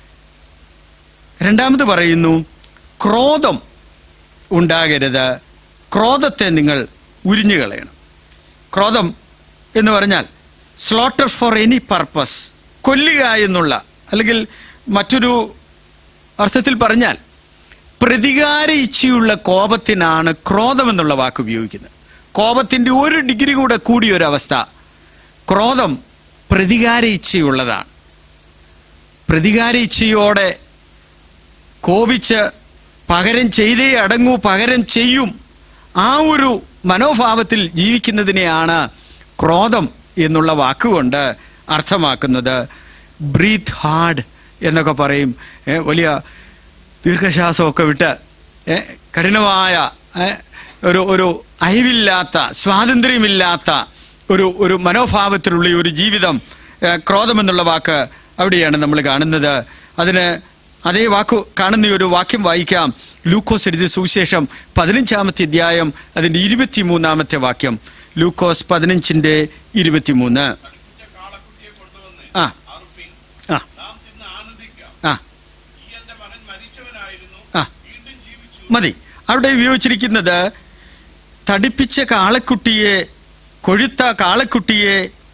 രണ്ടാമത് പറയുന്നു ക്രോധം ഉണ്ടാകരുത് ക്രോധത്തെ നിങ്ങൾ ഉരിഞ്ഞു കളയണം ക്രോധം എന്ന് പറഞ്ഞാൽ സ്ലോട്ടർ ഫോർ എനി പർപ്പസ് കൊല്ലുക എന്നുള്ള അല്ലെങ്കിൽ മറ്റൊരു അർത്ഥത്തിൽ പറഞ്ഞാൽ പ്രതികാര ഇച്ഛയുള്ള കോപത്തിനാണ് ക്രോധം എന്നുള്ള വാക്ക് ഉപയോഗിക്കുന്നത് കോപത്തിന്റെ ഒരു ഡിഗ്രി കൂടെ കൂടിയ ഒരു അവസ്ഥ ക്രോധം പ്രതികാര ഇച്ഛയുള്ളതാണ് പ്രതികാര ഇച്ഛയോടെ കോപിച്ച് പകരം ചെയ്തേ അടങ്ങൂ പകരം ചെയ്യും ആ ഒരു മനോഭാവത്തിൽ ജീവിക്കുന്നതിനെയാണ് ക്രോധം എന്നുള്ള വാക്കുകൊണ്ട് അർത്ഥമാക്കുന്നത് ബ്രീത്ത് ഹാർഡ് എന്നൊക്കെ പറയും ഏ, വലിയ ദീർഘശ്വാസമൊക്കെ വിട്ട് ഏ, കഠിനമായ ഏ, ഒരു ഒരു അയവില്ലാത്ത സ്വാതന്ത്ര്യമില്ലാത്ത ഒരു ഒരു മനോഭാവത്തിലുള്ള ഈ ഒരു ജീവിതം ഏ, ക്രോധം എന്നുള്ള വാക്ക് അവിടെയാണ് നമ്മൾ കാണുന്നത് അതിന് അതേ വാക്കു കാണുന്ന ഈ ഒരു വാക്യം വായിക്കാം ലൂക്കോസ് എഴുതിയ സുവിശേഷം പതിനഞ്ചാമത്തെ അധ്യായം അതിന്റെ ഇരുപത്തിമൂന്നാമത്തെ വാക്യം ലൂക്കോസ് പതിനഞ്ചിന്റെ ഇരുപത്തിമൂന്ന് പഠിപ്പിച്ച കാളക്കുട്ടിയെ കൊണ്ടുവന്ന് ആ അറുപ്പിൻ ആ നാം തിന്ന് ആനന്ദിക്കാം ആ ഈ എന്റെ മകൻ മരിച്ചവനായിരുന്നു ആ വീണ്ടും ജീവിച്ചു മതി അവിടെ ഉപയോഗിച്ചിരിക്കുന്നത് തടിപ്പിച്ച കാളക്കുട്ടിയെ കൊഴുത്ത കാളക്കുട്ടിയെ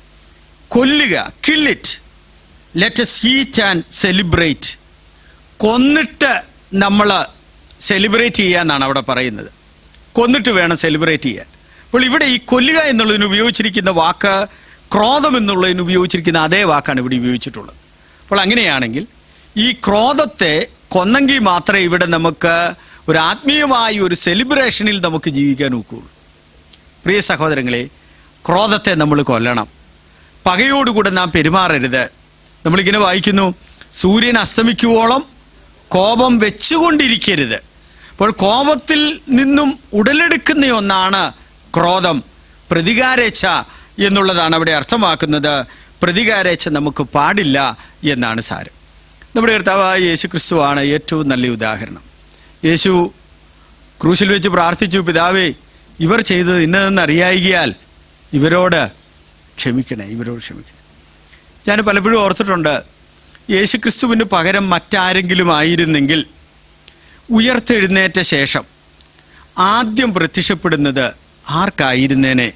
കൊല്ലുക kill it let us eat and celebrate കൊന്നിട്ട് നമ്മൾ സെലിബ്രേറ്റ് ചെയ്യാന്നാണ് അവിടെ പറയുന്നത് കൊന്നിട്ട് വേണം സെലിബ്രേറ്റ് ചെയ്യാൻ അപ്പോൾ ഇവിടെ ഈ കൊല്ലുക എന്നുള്ളതിന് ഉപയോഗിച്ചിരിക്കുന്ന വാക്ക് ക്രോധം എന്നുള്ളതിന് ഉപയോഗിച്ചിരിക്കുന്ന അതേ വാക്കാണ് ഇവിടെ ഉപയോഗിച്ചിട്ടുള്ളത് അപ്പോൾ അങ്ങനെയാണെങ്കിൽ ഈ ക്രോധത്തെ കൊന്നെങ്കിൽ മാത്രമേ ഇവിടെ നമുക്ക് ഒരു ആത്മീയമായ ഒരു സെലിബ്രേഷനിൽ നമുക്ക് ജീവിക്കാൻ ഒക്കുള്ളൂ പ്രിയ സഹോദരങ്ങളെ ക്രോധത്തെ നമ്മൾ കൊല്ലണം പകയോടുകൂടെ നാം പെരുമാറരുത് നമ്മളിങ്ങനെ വായിക്കുന്നു സൂര്യൻ അസ്തമിക്കുവോളം കോപം വെച്ചുകൊണ്ടിരിക്കരുത് അപ്പോൾ കോപത്തിൽ നിന്നും ഉടലെടുക്കുന്ന ഒന്നാണ് ക്രോധം പ്രതികാരേച്ഛ എന്നുള്ളതാണ് അവിടെ അർത്ഥമാക്കുന്നത് പ്രതികാരേച്ഛ നമുക്ക് പാടില്ല എന്നാണ് സാരം നമ്മുടെ കർത്താവായ യേശു ക്രിസ്തുവാണ് ഏറ്റവും നല്ല ഉദാഹരണം യേശു ക്രൂശിൽ വെച്ച് പ്രാർത്ഥിച്ചു പിതാവേ ഇവർ ചെയ്തത് ഇന്നതെന്ന് അറിയായികയാൽ ഇവരോട് ക്ഷമിക്കണേ ഇവരോട് ക്ഷമിക്കണേ ഞാൻ പലപ്പോഴും ഓർത്തിട്ടുണ്ട് യേശുക്രിസ്തുവിന് പകരം മറ്റാരെങ്കിലും ആയിരുന്നെങ്കിൽ ഉയർത്തെഴുന്നേറ്റ ശേഷം ആദ്യം പ്രത്യക്ഷപ്പെടുന്നത് ആർക്കായിരുന്നേനെ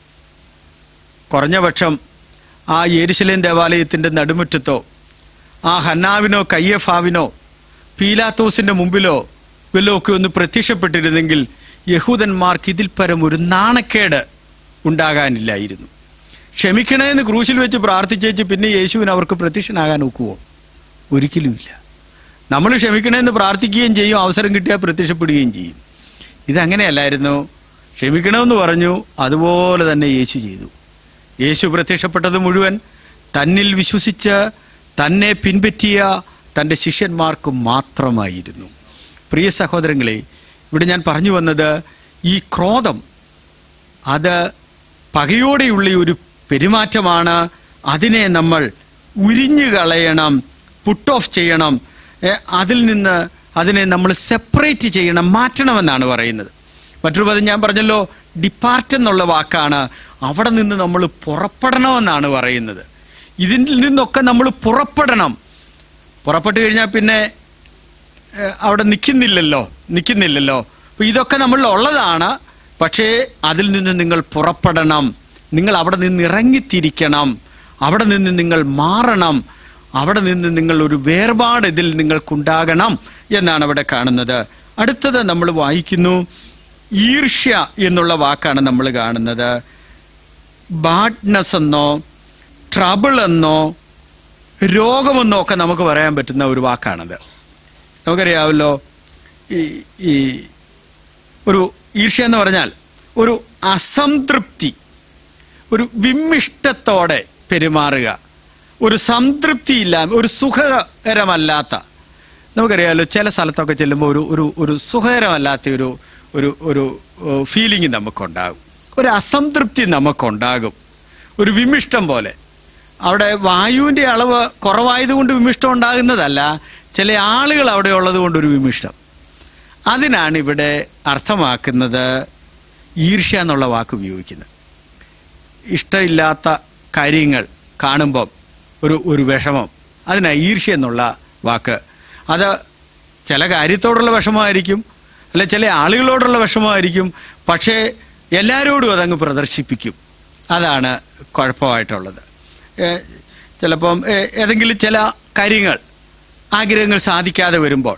കുറഞ്ഞ പക്ഷം ആ യേരുശലേം ദേവാലയത്തിൻ്റെ നടുമുറ്റത്തോ ആ ഹന്നാവിനോ കയ്യഫാവിനോ പീലാത്തോസിന്റെ മുമ്പിലോ വല്ലോ ഒക്കെ ഒന്ന് പ്രത്യക്ഷപ്പെട്ടിരുന്നെങ്കിൽ യഹൂദന്മാർക്ക് ഇതിൽ പരം ഒരു നാണക്കേട് ഉണ്ടാകാനില്ലായിരുന്നു ക്ഷമിക്കണേന്ന് ക്രൂശിൽ വെച്ച് പ്രാർത്ഥിച്ചേച്ച് പിന്നെ യേശുവിന് അവർക്ക് പ്രത്യക്ഷനാകാൻ ഒക്കുവോ ഒരിക്കലുമില്ല നമ്മൾ ക്ഷമിക്കണേന്ന് പ്രാർത്ഥിക്കുകയും ചെയ്യും അവസരം കിട്ടിയാൽ പ്രത്യക്ഷപ്പെടുകയും ചെയ്യും ഇതങ്ങനെയല്ലായിരുന്നു ക്ഷമിക്കണമെന്ന് പറഞ്ഞു അതുപോലെ തന്നെ യേശു ചെയ്തു യേശു പ്രത്യക്ഷപ്പെട്ടത് മുഴുവൻ തന്നിൽ വിശ്വസിച്ച് തന്നെ പിൻപറ്റിയ തൻ്റെ ശിഷ്യന്മാർക്ക് മാത്രമായിരുന്നു പ്രിയ സഹോദരങ്ങളെ ഇവിടെ ഞാൻ പറഞ്ഞു വന്നത് ഈ ക്രോധം അത് പകയോടെയുള്ള ഒരു പെരുമാറ്റമാണ് അതിനെ നമ്മൾ ഉരിഞ്ഞു കളയണം പുട്ട് ഓഫ് ചെയ്യണം ഏ, അതിൽ നിന്ന് അതിനെ നമ്മൾ സെപ്പറേറ്റ് ചെയ്യണം മാറ്റണമെന്നാണ് പറയുന്നത് മറ്റൊരു പദം ഞാൻ പറഞ്ഞല്ലോ ഡിപ്പാർട്ട് എന്നുള്ള വാക്കാണ് അവിടെ നിന്ന് നമ്മൾ പുറപ്പെടണമെന്നാണ് പറയുന്നത് ഇതിൽ നിന്നൊക്കെ നമ്മൾ പുറപ്പെടണം പുറപ്പെട്ടു കഴിഞ്ഞാൽ പിന്നെ ഏഹ്, അവിടെ നിൽക്കുന്നില്ലല്ലോ നിൽക്കുന്നില്ലല്ലോ അപ്പൊ ഇതൊക്കെ നമ്മളിൽ ഉള്ളതാണ് പക്ഷേ അതിൽ നിന്ന് നിങ്ങൾ പുറപ്പെടണം നിങ്ങൾ അവിടെ നിന്ന് ഇറങ്ങിത്തിരിക്കണം അവിടെ നിന്ന് നിങ്ങൾ മാറണം അവിടെ നിന്ന് നിങ്ങൾ ഒരു വേർപാട് ഇതിൽ നിങ്ങൾക്കുണ്ടാകണം എന്നാണ് അവിടെ കാണുന്നത് അടുത്തത് നമ്മൾ വായിക്കുന്നു ഈർഷ്യ എന്നുള്ള വാക്കാണ് നമ്മൾ കാണുന്നത് ബാഡ്നസ് എന്നോ ട്രബിൾ എന്നോ രോഗമെന്നോ ഒക്കെ നമുക്ക് പറയാൻ പറ്റുന്ന ഒരു വാക്കാണത് നമുക്കറിയാമല്ലോ ഈ ഈ ഒരു ഈർഷ്യ എന്ന് പറഞ്ഞാൽ ഒരു അസംതൃപ്തി ഒരു വിമ്മിഷ്ടത്തോടെ പെരുമാറുക ഒരു സംതൃപ്തിയില്ല ഒരു സുഖകരമല്ലാത്ത നമുക്കറിയാമല്ലോ ചില സ്ഥലത്തൊക്കെ ചെല്ലുമ്പോൾ ഒരു ഒരു ഒരു സുഖകരമല്ലാത്ത ഒരു ഒരു ഒരു ഫീലിംഗ് നമുക്കുണ്ടാകും ഒരു അസംതൃപ്തി നമുക്കുണ്ടാകും ഒരു വിമിഷ്ടം പോലെ അവിടെ വായുവിൻ്റെ അളവ് കുറവായതുകൊണ്ട് വിമിഷ്ടം ഉണ്ടാകുന്നതല്ല ചില ആളുകൾ അവിടെ ഉള്ളത് കൊണ്ടൊരു വിമിഷ്ടം അതിനാണ് ഇവിടെ അർത്ഥമാക്കുന്നത് ഈർഷ്യ എന്നുള്ള വാക്ക് ഉപയോഗിക്കുന്നത് ഇഷ്ടമില്ലാത്ത കാര്യങ്ങൾ കാണുമ്പം ഒരു ഒരു വിഷമം അതിനാ ഈർഷ്യ എന്നുള്ള വാക്ക് അത് ചില കാര്യത്തോടുള്ള വിഷമമായിരിക്കും അല്ലെ ചില ആളുകളോടുള്ള വിഷമമായിരിക്കും പക്ഷേ എല്ലാവരോടും അതങ്ങ് പ്രദർശിപ്പിക്കും അതാണ് കുഴപ്പമായിട്ടുള്ളത് ഏ, ചിലപ്പം ഏ, ഏതെങ്കിലും ചില കാര്യങ്ങൾ ആഗ്രഹങ്ങൾ സാധിക്കാതെ വരുമ്പോൾ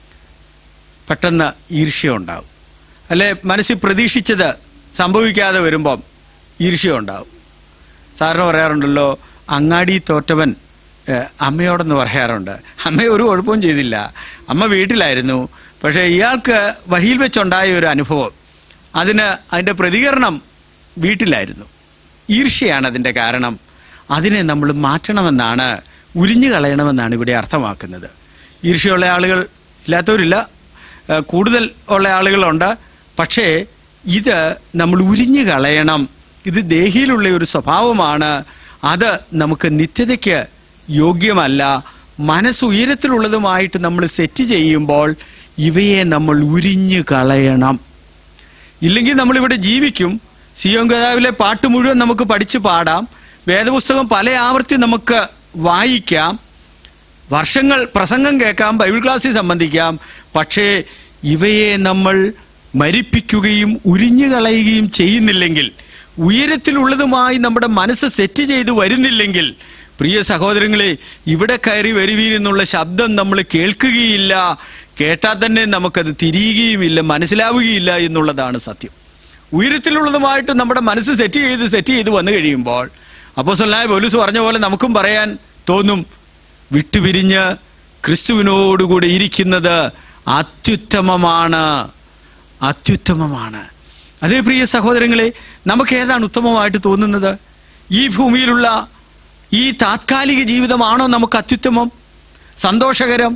പെട്ടെന്ന് ഈർഷ്യ ഉണ്ടാവും അല്ലെ മനസ്സിൽ പ്രതീക്ഷിച്ചത് സംഭവിക്കാതെ വരുമ്പം ഈർഷ്യ ഉണ്ടാവും സാറിന് പറയാറുണ്ടല്ലോ അങ്ങാടി തോറ്റവൻ ഏഹ്, അമ്മയോടൊന്ന് പറയാറുണ്ട് അമ്മ ഒരു കുഴപ്പവും ചെയ്തില്ല അമ്മ വീട്ടിലായിരുന്നു പക്ഷേ ഇയാൾക്ക് വഴിയിൽ വെച്ചുണ്ടായ ഒരു അനുഭവം അതിന് അതിൻ്റെ പ്രതികരണം വീട്ടിലായിരുന്നു ഈർഷ്യയാണ് അതിൻ്റെ കാരണം അതിനെ നമ്മൾ മാറ്റണമെന്നാണ് ഉരിഞ്ഞു കളയണമെന്നാണ് ഇവിടെ അർത്ഥമാക്കുന്നത് ഈർഷ്യയുള്ള ആളുകൾ ഇല്ലാത്തവരില്ല ഏഹ്, കൂടുതൽ ഉള്ള ആളുകളുണ്ട് പക്ഷേ ഇത് നമ്മൾ ഉരിഞ്ഞു കളയണം ഇത് ദേഹിയിലുള്ള ഒരു സ്വഭാവമാണ് അത് നമുക്ക് നിത്യതയ്ക്ക് യോഗ്യമല്ല മനസ്സ് ഉയരത്തിലുള്ളതുമായിട്ട് നമ്മൾ സെറ്റ് ചെയ്യുമ്പോൾ ഇവയെ നമ്മൾ ഉരിഞ്ഞു കളയണം ഇല്ലെങ്കിൽ നമ്മളിവിടെ ജീവിക്കും സിയോൻ ഗതാവിലെ പാട്ട് മുഴുവൻ നമുക്ക് പഠിച്ച് പാടാം വേദപുസ്തകം പല ആവർത്തി നമുക്ക് വായിക്കാം വർഷങ്ങൾ പ്രസംഗം കേൾക്കാം ബൈബിൾ ക്ലാസ്സിൽ സംബന്ധിക്കാം പക്ഷേ ഇവയെ നമ്മൾ മരിപ്പിക്കുകയും ഉരിഞ്ഞു കളയുകയും ചെയ്യുന്നില്ലെങ്കിൽ ഉയരത്തിലുള്ളതുമായി നമ്മുടെ മനസ്സ് സെറ്റ് ചെയ്ത് വരുന്നില്ലെങ്കിൽ പ്രിയ സഹോദരങ്ങളെ ഇവിടെ കയറി വരുവീരെന്നുള്ള ശബ്ദം നമ്മൾ കേൾക്കുകയില്ല കേട്ടാൽ തന്നെ നമുക്കത് തിരിയുകയുമില്ല മനസ്സിലാവുകയില്ല എന്നുള്ളതാണ് സത്യം ഉയരത്തിലുള്ളതുമായിട്ട് നമ്മുടെ മനസ്സ് സെറ്റ് ചെയ്ത് സെറ്റ് ചെയ്ത് വന്നു കഴിയുമ്പോൾ അപ്പോൾ സൊല്ലായ പോലീസ് പറഞ്ഞ പോലെ നമുക്കും പറയാൻ തോന്നും വിട്ടുപിരിഞ്ഞ് ക്രിസ്തുവിനോടുകൂടെ ഇരിക്കുന്നത് അത്യുത്തമമാണ് അത്യുത്തമമാണ് അതേ പ്രിയ സഹോദരങ്ങളെ നമുക്ക് ഏതാണ് ഉത്തമമായിട്ട് തോന്നുന്നത് ഈ ഭൂമിയിലുള്ള ഈ താത്കാലിക ജീവിതമാണോ നമുക്ക് അത്യുത്തമം സന്തോഷകരം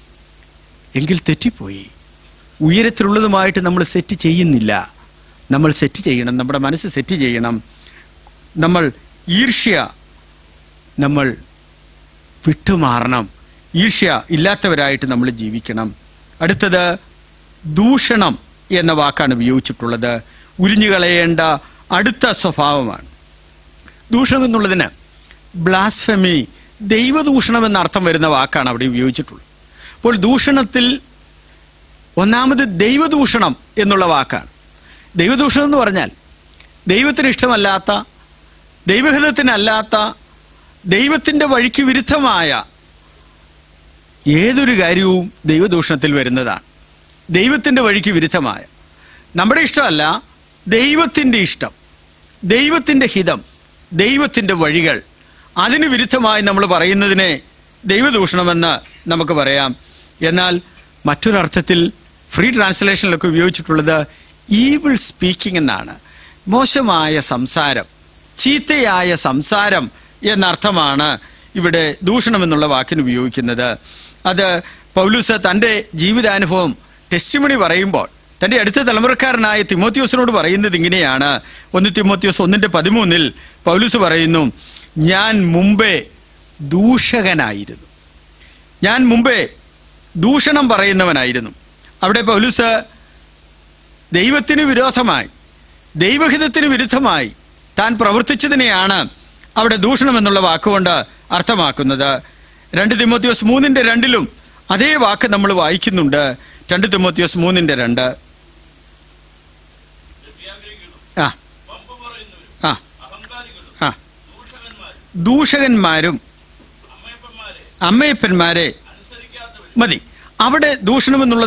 എങ്കിൽ തെറ്റിപ്പോയി ഉയരത്തിലുള്ളതുമായിട്ട് നമ്മൾ സെറ്റ് ചെയ്യുന്നില്ല നമ്മൾ സെറ്റ് ചെയ്യണം നമ്മുടെ മനസ്സ് സെറ്റ് ചെയ്യണം നമ്മൾ ഈർഷ്യ നമ്മൾ വിട്ടുമാറണം ഈർഷ്യ ഇല്ലാത്തവരായിട്ട് നമ്മൾ ജീവിക്കണം അടുത്തത് ദൂഷണം എന്ന വാക്കാണ് ഉപയോഗിച്ചിട്ടുള്ളത് ഉരിഞ്ഞു കളയേണ്ട അടുത്ത സ്വഭാവമാണ് ദൂഷണം എന്നുള്ളതിന് ബ്ലാസ്ഫമി ദൈവദൂഷണം എന്ന അർത്ഥം വരുന്ന വാക്കാണ് അവിടെ ഉപയോഗിച്ചിട്ടുള്ളത് അപ്പോൾ ദൂഷണത്തിൽ ഒന്നാമത് ദൈവദൂഷണം എന്നുള്ള വാക്കാണ് ദൈവദൂഷണം എന്ന് പറഞ്ഞാൽ ദൈവത്തിന് ഇഷ്ടമല്ലാത്ത ദൈവഹിതത്തിനല്ലാത്ത ദൈവത്തിൻ്റെ വഴിക്ക് വിരുദ്ധമായ ഏതൊരു കാര്യവും ദൈവദൂഷണത്തിൽ വരുന്നതാണ് ദൈവത്തിൻ്റെ വഴിക്ക് വിരുദ്ധമായ നമ്മുടെ ഇഷ്ടമല്ല ദൈവത്തിൻ്റെ ഇഷ്ടം ദൈവത്തിൻ്റെ ഹിതം ദൈവത്തിൻ്റെ വഴികൾ അതിന് വിരുദ്ധമായി നമ്മൾ പറയുന്നതിനെ ദൈവദൂഷണമെന്ന് നമുക്ക് പറയാം എന്നാൽ മറ്റൊരർത്ഥത്തിൽ ഫ്രീ ട്രാൻസ്ലേഷനിലൊക്കെ ഉപയോഗിച്ചിട്ടുള്ളത് ഈവിൾ സ്പീക്കിംഗ് എന്നാണ് മോശമായ സംസാരം ചീത്തയായ സംസാരം എന്നർത്ഥമാണ് ഇവിടെ ദൂഷണം എന്നുള്ള വാക്കിന് ഉപയോഗിക്കുന്നത് അത് പൗലൂസ് തൻ്റെ ജീവിതാനുഭവം ടെസ്റ്റിമണി പറയുമ്പോൾ തൻ്റെ അടുത്ത തലമുറക്കാരനായ തിമോത്യോസിനോട് പറയുന്നത് ഇങ്ങനെയാണ് ഒന്ന് തിമോത്യോസ് ഒന്നിൻ്റെ പതിമൂന്നിൽ പൗലൂസ് പറയുന്നു ഞാൻ മുമ്പേ ദൂഷകനായിരുന്നു ഞാൻ മുമ്പേ ദൂഷണം പറയുന്നവനായിരുന്നു അവിടെ പൗലൂസ് ദൈവത്തിന് വിരോധമായി ദൈവഹിതത്തിന് വിരുദ്ധമായി താൻ പ്രവർത്തിച്ചതിനെയാണ് അവിടെ ദൂഷണം എന്നുള്ള വാക്കുകൊണ്ട് അർത്ഥമാക്കുന്നത് രണ്ട് തിമോത്യോസ് മൂന്നിന്റെ രണ്ടിലും അതേ വാക്ക് നമ്മൾ വായിക്കുന്നുണ്ട് രണ്ട് തിമോത്യോസ് മൂന്നിന്റെ രണ്ട് വ്യത്യാഗ്രഹികളും ആ വമ്പ് പറയുന്നവരും ആ അഹങ്കാരികളും ആ ദൂഷകന്മാരും ദൂഷകന്മാരും അമ്മയപ്പന്മാരെ അമ്മയപ്പന്മാരെ അനുസരിക്കാത്തവരും മതി അവിടെ ദൂഷണം എന്നുള്ളതിന്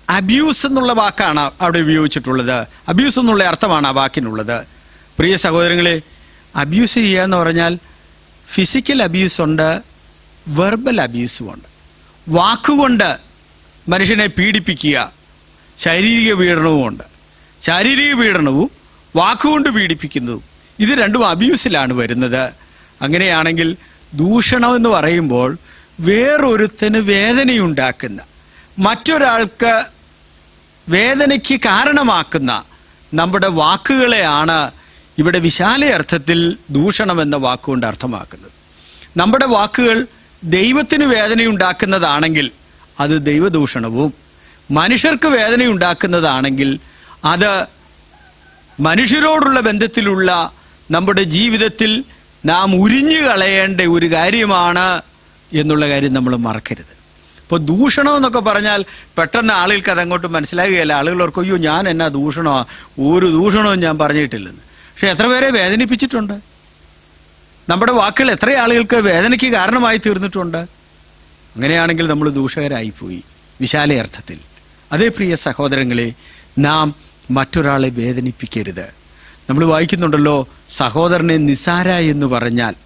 അബ്യൂസ് എന്നുള്ള വാക്കാണ് അവിടെ ഉപയോഗിച്ചിട്ടുള്ളത് അബ്യൂസ് എന്നുള്ള അർത്ഥമാണ് ആ വാക്കിനുള്ളത് പ്രിയ സഹോദരങ്ങളെ അബ്യൂസ് ചെയ്യുക എന്ന് പറഞ്ഞാൽ ഫിസിക്കൽ അബ്യൂസ് ഉണ്ട് വെർബൽ അബ്യൂസും ഉണ്ട് വാക്കുകൊണ്ട് മനുഷ്യനെ പീഡിപ്പിക്കുക ശാരീരിക പീഡനവും ഉണ്ട് ശാരീരിക പീഡനവും വാക്കുകൊണ്ട് പീഡിപ്പിക്കുന്നതും ഇത് രണ്ടും അബ്യൂസിലാണ് വരുന്നത് അങ്ങനെയാണെങ്കിൽ ദൂഷണം എന്ന് പറയുമ്പോൾ വേറൊരുത്തന് വേദനയുണ്ടാക്കുന്ന മറ്റൊരാൾക്ക് വേദനയ്ക്ക് കാരണമാക്കുന്ന നമ്മുടെ വാക്കുകളെയാണ് ഇവിടെ വിശാല അർത്ഥത്തിൽ ദൂഷണം എന്ന വാക്കുകൊണ്ട് അർത്ഥമാക്കുന്നത് നമ്മുടെ വാക്കുകൾ ദൈവത്തിന് വേദനയുണ്ടാക്കുന്നതാണെങ്കിൽ അത് ദൈവദൂഷണവും മനുഷ്യർക്ക് വേദനയുണ്ടാക്കുന്നതാണെങ്കിൽ അത് മനുഷ്യരോടുള്ള ബന്ധത്തിലുള്ള നമ്മുടെ ജീവിതത്തിൽ നാം ഉരിഞ്ഞു കളയേണ്ട ഒരു കാര്യമാണ് എന്നുള്ള കാര്യം നമ്മൾ മറക്കരുത് ഇപ്പോൾ ദൂഷണം എന്നൊക്കെ പറഞ്ഞാൽ പെട്ടെന്ന് ആളുകൾക്ക് അതങ്ങോട്ട് മനസ്സിലാകുകയല്ല ആളുകൾ ഓർക്കും അയ്യോ ഞാൻ എന്നാ ദൂഷണമാ ഒരു ദൂഷണവും ഞാൻ പറഞ്ഞിട്ടില്ലെന്ന് പക്ഷെ എത്ര പേരെ വേദനിപ്പിച്ചിട്ടുണ്ട് നമ്മുടെ വാക്കുകൾ എത്ര ആളുകൾക്ക് വേദനയ്ക്ക് കാരണമായി തീർന്നിട്ടുണ്ട് അങ്ങനെയാണെങ്കിൽ നമ്മൾ ദൂഷകരായിപ്പോയി വിശാല അർത്ഥത്തിൽ അതേ പ്രിയ സഹോദരങ്ങളെ നാം മറ്റൊരാളെ വേദനിപ്പിക്കരുത് നമ്മൾ വായിക്കുന്നുണ്ടല്ലോ സഹോദരനെ നിസാര എന്ന് പറഞ്ഞാൽ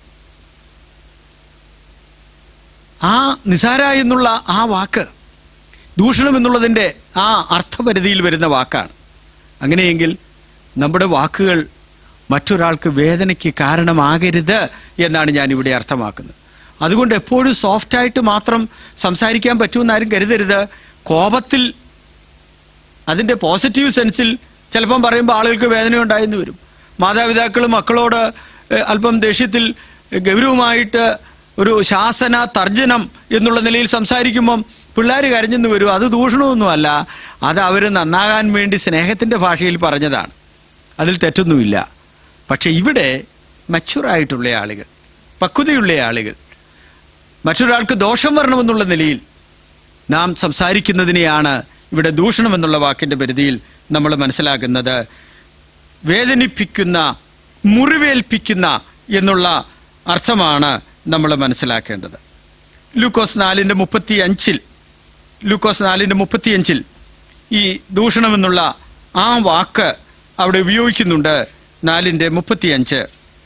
ആ നിസാര എന്നുള്ള ആ വാക്ക് ദൂഷണം എന്നുള്ളതിൻ്റെ ആ അർത്ഥപരിധിയിൽ വരുന്ന വാക്കാണ് അങ്ങനെയെങ്കിൽ നമ്മുടെ വാക്കുകൾ മറ്റൊരാൾക്ക് വേദനയ്ക്ക് കാരണമാകരുത് എന്നാണ് ഞാൻ ഇവിടെ അർത്ഥമാക്കുന്നത് അതുകൊണ്ട് എപ്പോഴും സോഫ്റ്റായിട്ട് മാത്രം സംസാരിക്കാൻ പറ്റുമെന്ന് ആരും കരുതരുത് കോപത്തിൽ അതിൻ്റെ പോസിറ്റീവ് സെൻസിൽ ചിലപ്പം പറയുമ്പോൾ ആളുകൾക്ക് വേദന ഉണ്ടായെന്ന് വരും മാതാപിതാക്കൾ മക്കളോട് ഏഹ്, അല്പം ദേഷ്യത്തിൽ ഗൗരവമായിട്ട് ഒരു ശാസന തർജനം എന്നുള്ള നിലയിൽ സംസാരിക്കുമ്പം പിള്ളേർ കരഞ്ഞെന്ന് വരും അത് ദൂഷണമൊന്നുമല്ല അത് അവർ നന്നാകാൻ വേണ്ടി സ്നേഹത്തിൻ്റെ ഭാഷയിൽ പറഞ്ഞതാണ് അതിൽ തെറ്റൊന്നുമില്ല പക്ഷെ ഇവിടെ മച്ചുറായിട്ടുള്ള ആളുകൾ പക്വതയുള്ള ആളുകൾ മറ്റൊരാൾക്ക് ദോഷം വരണമെന്നുള്ള നിലയിൽ നാം സംസാരിക്കുന്നതിനെയാണ് ഇവിടെ ദൂഷണം എന്നുള്ള വാക്കിന്റെ പരിധിയിൽ നമ്മൾ മനസ്സിലാക്കുന്നത് വേദനിപ്പിക്കുന്ന മുറിവേൽപ്പിക്കുന്ന എന്നുള്ള അർത്ഥമാണ് നമ്മൾ മനസ്സിലാക്കേണ്ടത് ലൂക്കോസ് നാലിൻ്റെ മുപ്പത്തി അഞ്ചിൽ ലൂക്കോസ് നാലിൻ്റെ മുപ്പത്തി അഞ്ചിൽ ഈ ദൂഷണം എന്നുള്ള ആ വാക്ക് അവിടെ ഉപയോഗിക്കുന്നുണ്ട് നാലിൻ്റെ മുപ്പത്തിയഞ്ച്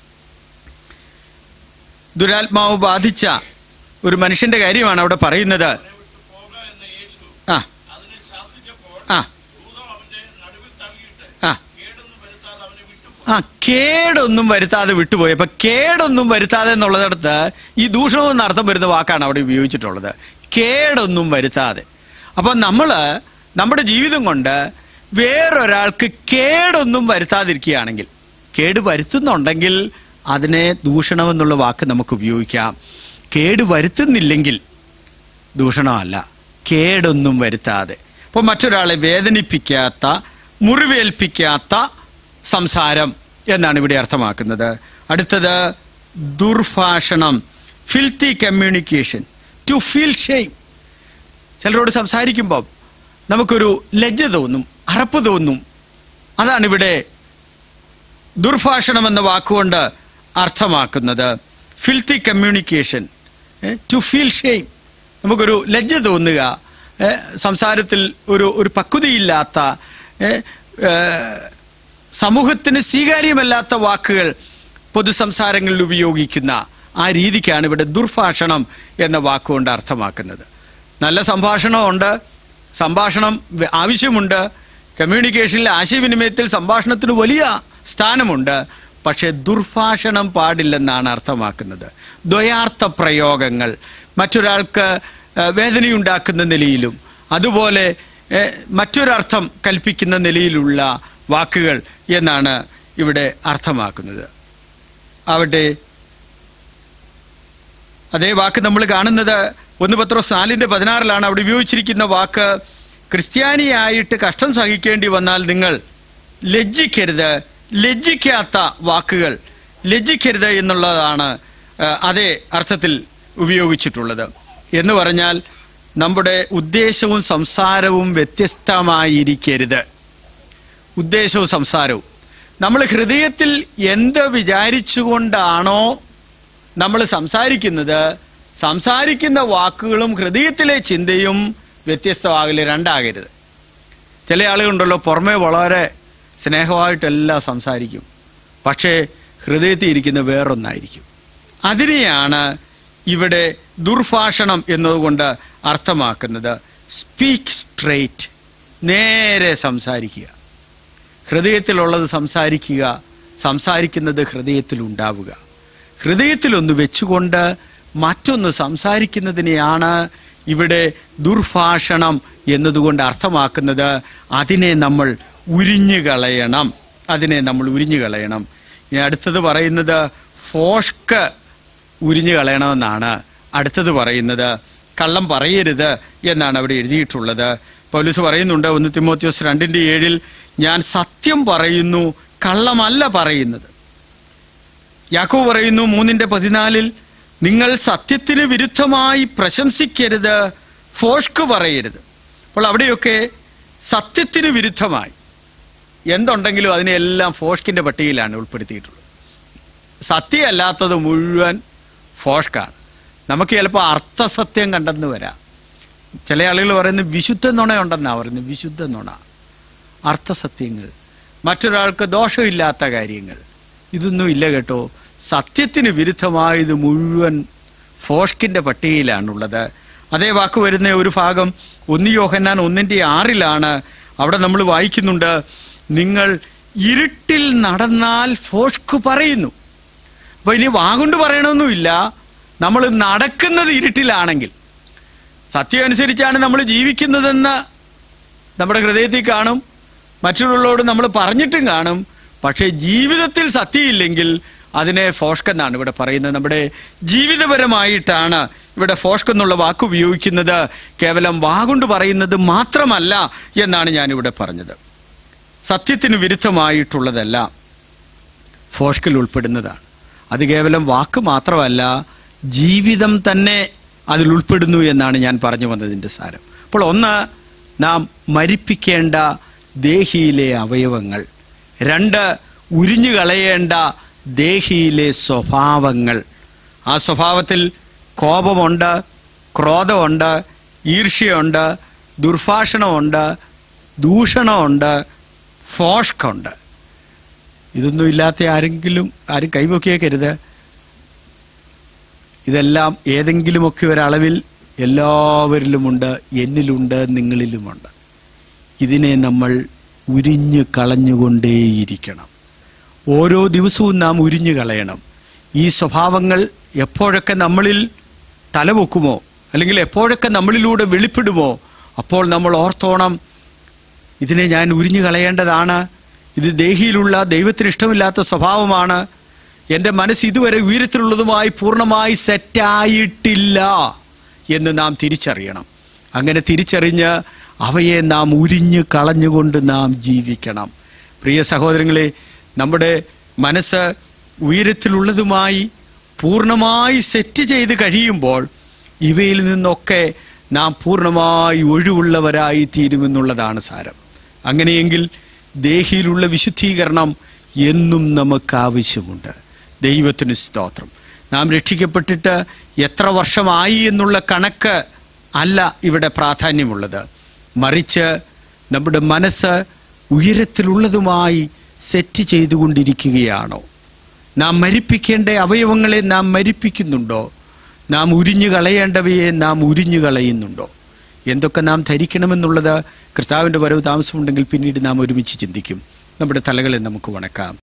ദുരാത്മാവ് ബാധിച്ച ഒരു മനുഷ്യന്റെ കാര്യമാണ് അവിടെ പറയുന്നത് അവനെ വിട്ടു പോക എന്ന യേശു ആ അതിനെ ശാസിച്ചപ്പോൾ ആ ഭൂതം അവന്റെ നടുവിൽ തള്ളിയിട്ട് ആ കേടൊന്നും വരുത്താതെ അവനെ വിട്ടു ആ കേടൊന്നും വരുത്താതെ വിട്ടുപോയി അപ്പൊ കേടൊന്നും വരുത്താതെ എന്നുള്ളതിടത്ത് ഈ ദൂഷണം എന്ന അർത്ഥം വരുന്ന വാക്കാണ് അവിടെ ഉപയോഗിച്ചിട്ടുള്ളത് കേടൊന്നും വരുത്താതെ അപ്പൊ നമ്മള് നമ്മുടെ ജീവിതം കൊണ്ട് വേറൊരാൾക്ക് കേടൊന്നും വരുത്താതിരിക്കുകയാണെങ്കിൽ കേട് വരുത്തുന്നുണ്ടെങ്കിൽ അതിനെ ദൂഷണം എന്നുള്ള വാക്ക് നമുക്ക് ഉപയോഗിക്കാം കേട് വരുത്തുന്നില്ലെങ്കിൽ ദൂഷണമല്ല കേടൊന്നും വരുത്താതെ അപ്പോൾ മറ്റൊരാളെ വേദനിപ്പിക്കാത്ത മുറിവേൽപ്പിക്കാത്ത സംസാരം എന്നാണ് ഇവിടെ അർത്ഥമാക്കുന്നത് അടുത്തത് ദുർഭാഷണം filthy communication to feel shame ചിലരോട് സംസാരിക്കുമ്പോൾ നമുക്കൊരു ലജ്ജ തോന്നും അറപ്പ് തോന്നും അതാണ് ഇവിടെ ദുർഭാഷണം എന്ന വാക്കുകൊണ്ട് അർത്ഥമാക്കുന്നത് filthy communication to feel shame നമുക്കൊരു ലജ്ജ തോന്നുക ഏ, സംസാരത്തിൽ ഒരു ഒരു പക്വതയില്ലാത്ത ഏ, ഏ, സമൂഹത്തിന് സ്വീകാര്യമല്ലാത്ത വാക്കുകൾ പൊതുസംസാരങ്ങളിൽ ഉപയോഗിക്കുന്ന ആ രീതിക്കാണ് ഇവിടെ ദുർഭാഷണം എന്ന വാക്കുകൊണ്ട് അർത്ഥമാക്കുന്നത് നല്ല സംഭാഷണമുണ്ട് സംഭാഷണം വ- ആവശ്യമുണ്ട് കമ്മ്യൂണിക്കേഷനിൽ ആശയവിനിമയത്തിൽ സംഭാഷണത്തിന് വലിയ സ്ഥാനമുണ്ട് പക്ഷേ ദുർഭാഷണം പാടില്ലെന്നാണ് അർത്ഥമാക്കുന്നത് ദ്വയാർത്ഥ പ്രയോഗങ്ങൾ മറ്റൊരാൾക്ക് ഏഹ്, വേദനയുണ്ടാക്കുന്ന നിലയിലും അതുപോലെ ഏഹ്, മറ്റൊരർത്ഥം കൽപ്പിക്കുന്ന നിലയിലുള്ള വാക്കുകൾ എന്നാണ് ഇവിടെ അർത്ഥമാക്കുന്നത് അവിടെ അതേ വാക്ക് നമ്മൾ കാണുന്നത് ഒന്ന് പത്രോസ് നാലിന്റെ പതിനാറിലാണ് അവിടെ ഉപയോഗിച്ചിരിക്കുന്ന വാക്ക് ക്രിസ്ത്യാനിയായിട്ട് കഷ്ടം സഹിക്കേണ്ടി വന്നാൽ നിങ്ങൾ ലജ്ജിക്കരുത് ലജ്ജിക്കാത്ത വാക്കുകൾ ലജ്ജിക്കരുത് എന്നുള്ളതാണ് ആ, അതേ അർത്ഥത്തിൽ ഉപയോഗിച്ചിട്ടുള്ളത് എന്ന് പറഞ്ഞാൽ നമ്മുടെ ഉദ്ദേശവും സംസാരവും വ്യത്യസ്തമായിരിക്കരുത് ഉദ്ദേശവും സംസാരവും നമ്മൾ ഹൃദയത്തിൽ എന്ത് വിചാരിച്ചുകൊണ്ടാണോ നമ്മൾ സംസാരിക്കുന്നത് സംസാരിക്കുന്ന വാക്കുകളും ഹൃദയത്തിലെ ചിന്തയും വ്യത്യസ്തമാകില്ല രണ്ടാകരുത് ചില ആളുകളുണ്ടല്ലോ പുറമേ വളരെ സ്നേഹമായിട്ടെല്ലാം സംസാരിക്കും പക്ഷേ ഹൃദയത്തിൽ ഇരിക്കുന്ന വേറൊന്നായിരിക്കും അതിനെയാണ് ഇവിടെ ദുർഭാഷണം എന്നതുകൊണ്ട് അർത്ഥമാക്കുന്നത് സ്പീക്ക് സ്ട്രേറ്റ് നേരെ സംസാരിക്കുക ഹൃദയത്തിലുള്ളത് സംസാരിക്കുക സംസാരിക്കുന്നത് ഹൃദയത്തിൽ ഉണ്ടാവുക ഹൃദയത്തിലൊന്ന് വെച്ചുകൊണ്ട് മറ്റൊന്ന് സംസാരിക്കുന്നതിനെയാണ് ഇവിടെ ദുർഭാഷണം എന്നതുകൊണ്ട് അർത്ഥമാക്കുന്നത് അതിനെ നമ്മൾ ഉരിഞ്ഞു കളയണം അതിനെ നമ്മൾ ഉരിഞ്ഞു കളയണം ഇനി അടുത്തത് പറയുന്നത് ഫോഷ്ക്ക് ഉരിഞ്ഞു കളയണമെന്നാണ് അടുത്തത് പറയുന്നത് കള്ളം പറയരുത് എന്നാണ് അവിടെ എഴുതിയിട്ടുള്ളത് പൗലൂസ് പറയുന്നുണ്ട് ഒന്ന് തിമോത്യോസ് രണ്ടിന്റെ ഏഴിൽ ഞാൻ സത്യം പറയുന്നു കള്ളമല്ല പറയുന്നത് യാക്കോവ് പറയുന്നു മൂന്നിന്റെ പതിനാലിൽ നിങ്ങൾ സത്യത്തിന് വിരുദ്ധമായി പ്രശംസിക്കരുത് ഫോഷ്ക്ക് പറയരുത് അപ്പോൾ അവിടെയൊക്കെ സത്യത്തിന് വിരുദ്ധമായി എന്തുണ്ടെങ്കിലും അതിനെല്ലാം ഫോഷ്കിന്റെ പട്ടികയിലാണ് ഉൾപ്പെടുത്തിയിട്ടുള്ളത് സത്യമല്ലാത്തത് മുഴുവൻ ഫോഷ്കാണ് നമുക്ക് ചിലപ്പോൾ അർത്ഥസത്യം കണ്ടെന്ന് വരാം ചില ആളുകൾ പറയുന്നത് വിശുദ്ധ നുണയുണ്ടെന്നാണ് പറയുന്നത് വിശുദ്ധ നുണ അർത്ഥസത്യങ്ങൾ മറ്റൊരാൾക്ക് ദോഷമില്ലാത്ത കാര്യങ്ങൾ ഇതൊന്നും ഇല്ല കേട്ടോ സത്യത്തിന് വിരുദ്ധമായത് മുഴുവൻ ഫോഷ്കിന്റെ പട്ടികയിലാണുള്ളത് അതേ വാക്ക് വരുന്ന ഒരു ഭാഗം ഒന്ന് യോഹന്നാൻ ഒന്നിന്റെ ആറിലാണ് അവിടെ നമ്മൾ വായിക്കുന്നുണ്ട് നിങ്ങൾ ഇരുട്ടിൽ നടന്നാൽ ഫോഷ്ക്ക് പറയുന്നു അപ്പൊ ഇനി വാഗുണ്ട് പറയണമെന്നുമില്ല നമ്മൾ നടക്കുന്നത് ഇരുട്ടിലാണെങ്കിൽ സത്യം അനുസരിച്ചാണ് നമ്മൾ ജീവിക്കുന്നതെന്ന് നമ്മുടെ ഹൃദയത്തിൽ കാണും മറ്റുള്ളവരോട് നമ്മൾ പറഞ്ഞിട്ടും കാണും പക്ഷേ ജീവിതത്തിൽ സത്യമില്ലെങ്കിൽ അതിനെ ഫോഷ്ക് എന്നാണ് ഇവിടെ പറയുന്നത് നമ്മുടെ ജീവിതപരമായിട്ടാണ് ഇവിടെ ഫോഷ്ക് എന്നുള്ള വാക്ക് ഉപയോഗിക്കുന്നത് കേവലം വാഗുണ്ട് പറയുന്നത് മാത്രമല്ല എന്നാണ് ഞാനിവിടെ പറഞ്ഞത് സത്യത്തിന് വിരുദ്ധമായിട്ടുള്ളതെല്ലാം ഫോഷ്കിൽ ഉൾപ്പെടുന്നതാണ് അത് കേവലം വാക്ക് മാത്രമല്ല ജീവിതം തന്നെ അതിൽ ഉൾപ്പെടുന്നു എന്നാണ് ഞാൻ പറഞ്ഞു വന്നതിൻ്റെ സാരം അപ്പോൾ ഒന്ന് നാം മരിപ്പിക്കേണ്ട ദേഹിയിലെ അവയവങ്ങൾ രണ്ട് ഉരിഞ്ഞു കളയേണ്ട ദേഹിയിലെ സ്വഭാവങ്ങൾ ആ സ്വഭാവത്തിൽ കോപമുണ്ട് ക്രോധമുണ്ട് ഈർഷ്യയുണ്ട് ദുർഭാഷണമുണ്ട് ദൂഷണമുണ്ട് ഫോഷ്കുണ്ട് ഇതൊന്നും ഇല്ലാത്ത ആരെങ്കിലും ആരും കൈപൊക്കിയേക്കരുത് ഇതെല്ലാം ഏതെങ്കിലുമൊക്കെ ഒരളവിൽ എല്ലാവരിലുമുണ്ട് എന്നിലുണ്ട് നിങ്ങളിലുമുണ്ട് ഇതിനെ നമ്മൾ ഉരിഞ്ഞു കളഞ്ഞുകൊണ്ടേയിരിക്കണം ഓരോ ദിവസവും നാം ഉരിഞ്ഞു കളയണം ഈ സ്വഭാവങ്ങൾ എപ്പോഴൊക്കെ നമ്മളിൽ തലപൊക്കുമോ അല്ലെങ്കിൽ എപ്പോഴൊക്കെ നമ്മളിലൂടെ വെളിപ്പെടുമോ അപ്പോൾ നമ്മൾ ഓർത്തോണം ഇതിനെ ഞാൻ ഉരിഞ്ഞു കളയേണ്ടതാണ് ഇത് ദേഹിയിലുള്ള ദൈവത്തിന് ഇഷ്ടമില്ലാത്ത സ്വഭാവമാണ് എൻ്റെ മനസ്സ് ഇതുവരെ ഉയരത്തിലുള്ളതുമായി പൂർണ്ണമായി സെറ്റായിട്ടില്ല എന്ന് നാം തിരിച്ചറിയണം അങ്ങനെ തിരിച്ചറിഞ്ഞ് അവയെ നാം ഉരിഞ്ഞു കളഞ്ഞുകൊണ്ട് നാം ജീവിക്കണം പ്രിയ സഹോദരങ്ങളെ നമ്മുടെ മനസ്സ് ഉയരത്തിലുള്ളതുമായി പൂർണ്ണമായി സെറ്റ് ചെയ്ത് കഴിയുമ്പോൾ ഇവയിൽ നിന്നൊക്കെ നാം പൂർണ്ണമായി ഒഴിവുള്ളവരായി തീരുമെന്നുള്ളതാണ് സാരം അങ്ങനെയെങ്കിൽ ദേഹിയിലുള്ള വിശുദ്ധീകരണം എന്നും നമുക്ക് ആവശ്യമുണ്ട് ദൈവത്തിന് സ്തോത്രം നാം രക്ഷിക്കപ്പെട്ടിട്ട് എത്ര വർഷമായി എന്നുള്ള കണക്ക് അല്ല ഇവിടെ പ്രാധാന്യമുള്ളത് മറിച്ച് നമ്മുടെ മനസ്സ് ഉയരത്തിലുള്ളതുമായി സെറ്റ് ചെയ്തുകൊണ്ടിരിക്കുകയാണോ നാം മരിപ്പിക്കേണ്ട അവയവങ്ങളെ നാം മരിപ്പിക്കുന്നുണ്ടോ നാം ഉരിഞ്ഞു കളയേണ്ടവയെ നാം ഉരിഞ്ഞു കളയുന്നുണ്ടോ എന്തൊക്കെ നാം ധരിക്കണമെന്നുള്ളത് കർത്താവിൻ്റെ വരവ് താമസമുണ്ടെങ്കിൽ പിന്നീട് നാം ഒരുമിച്ച് ചിന്തിക്കും നമ്മുടെ തലകളെ നമുക്ക് വണക്കാം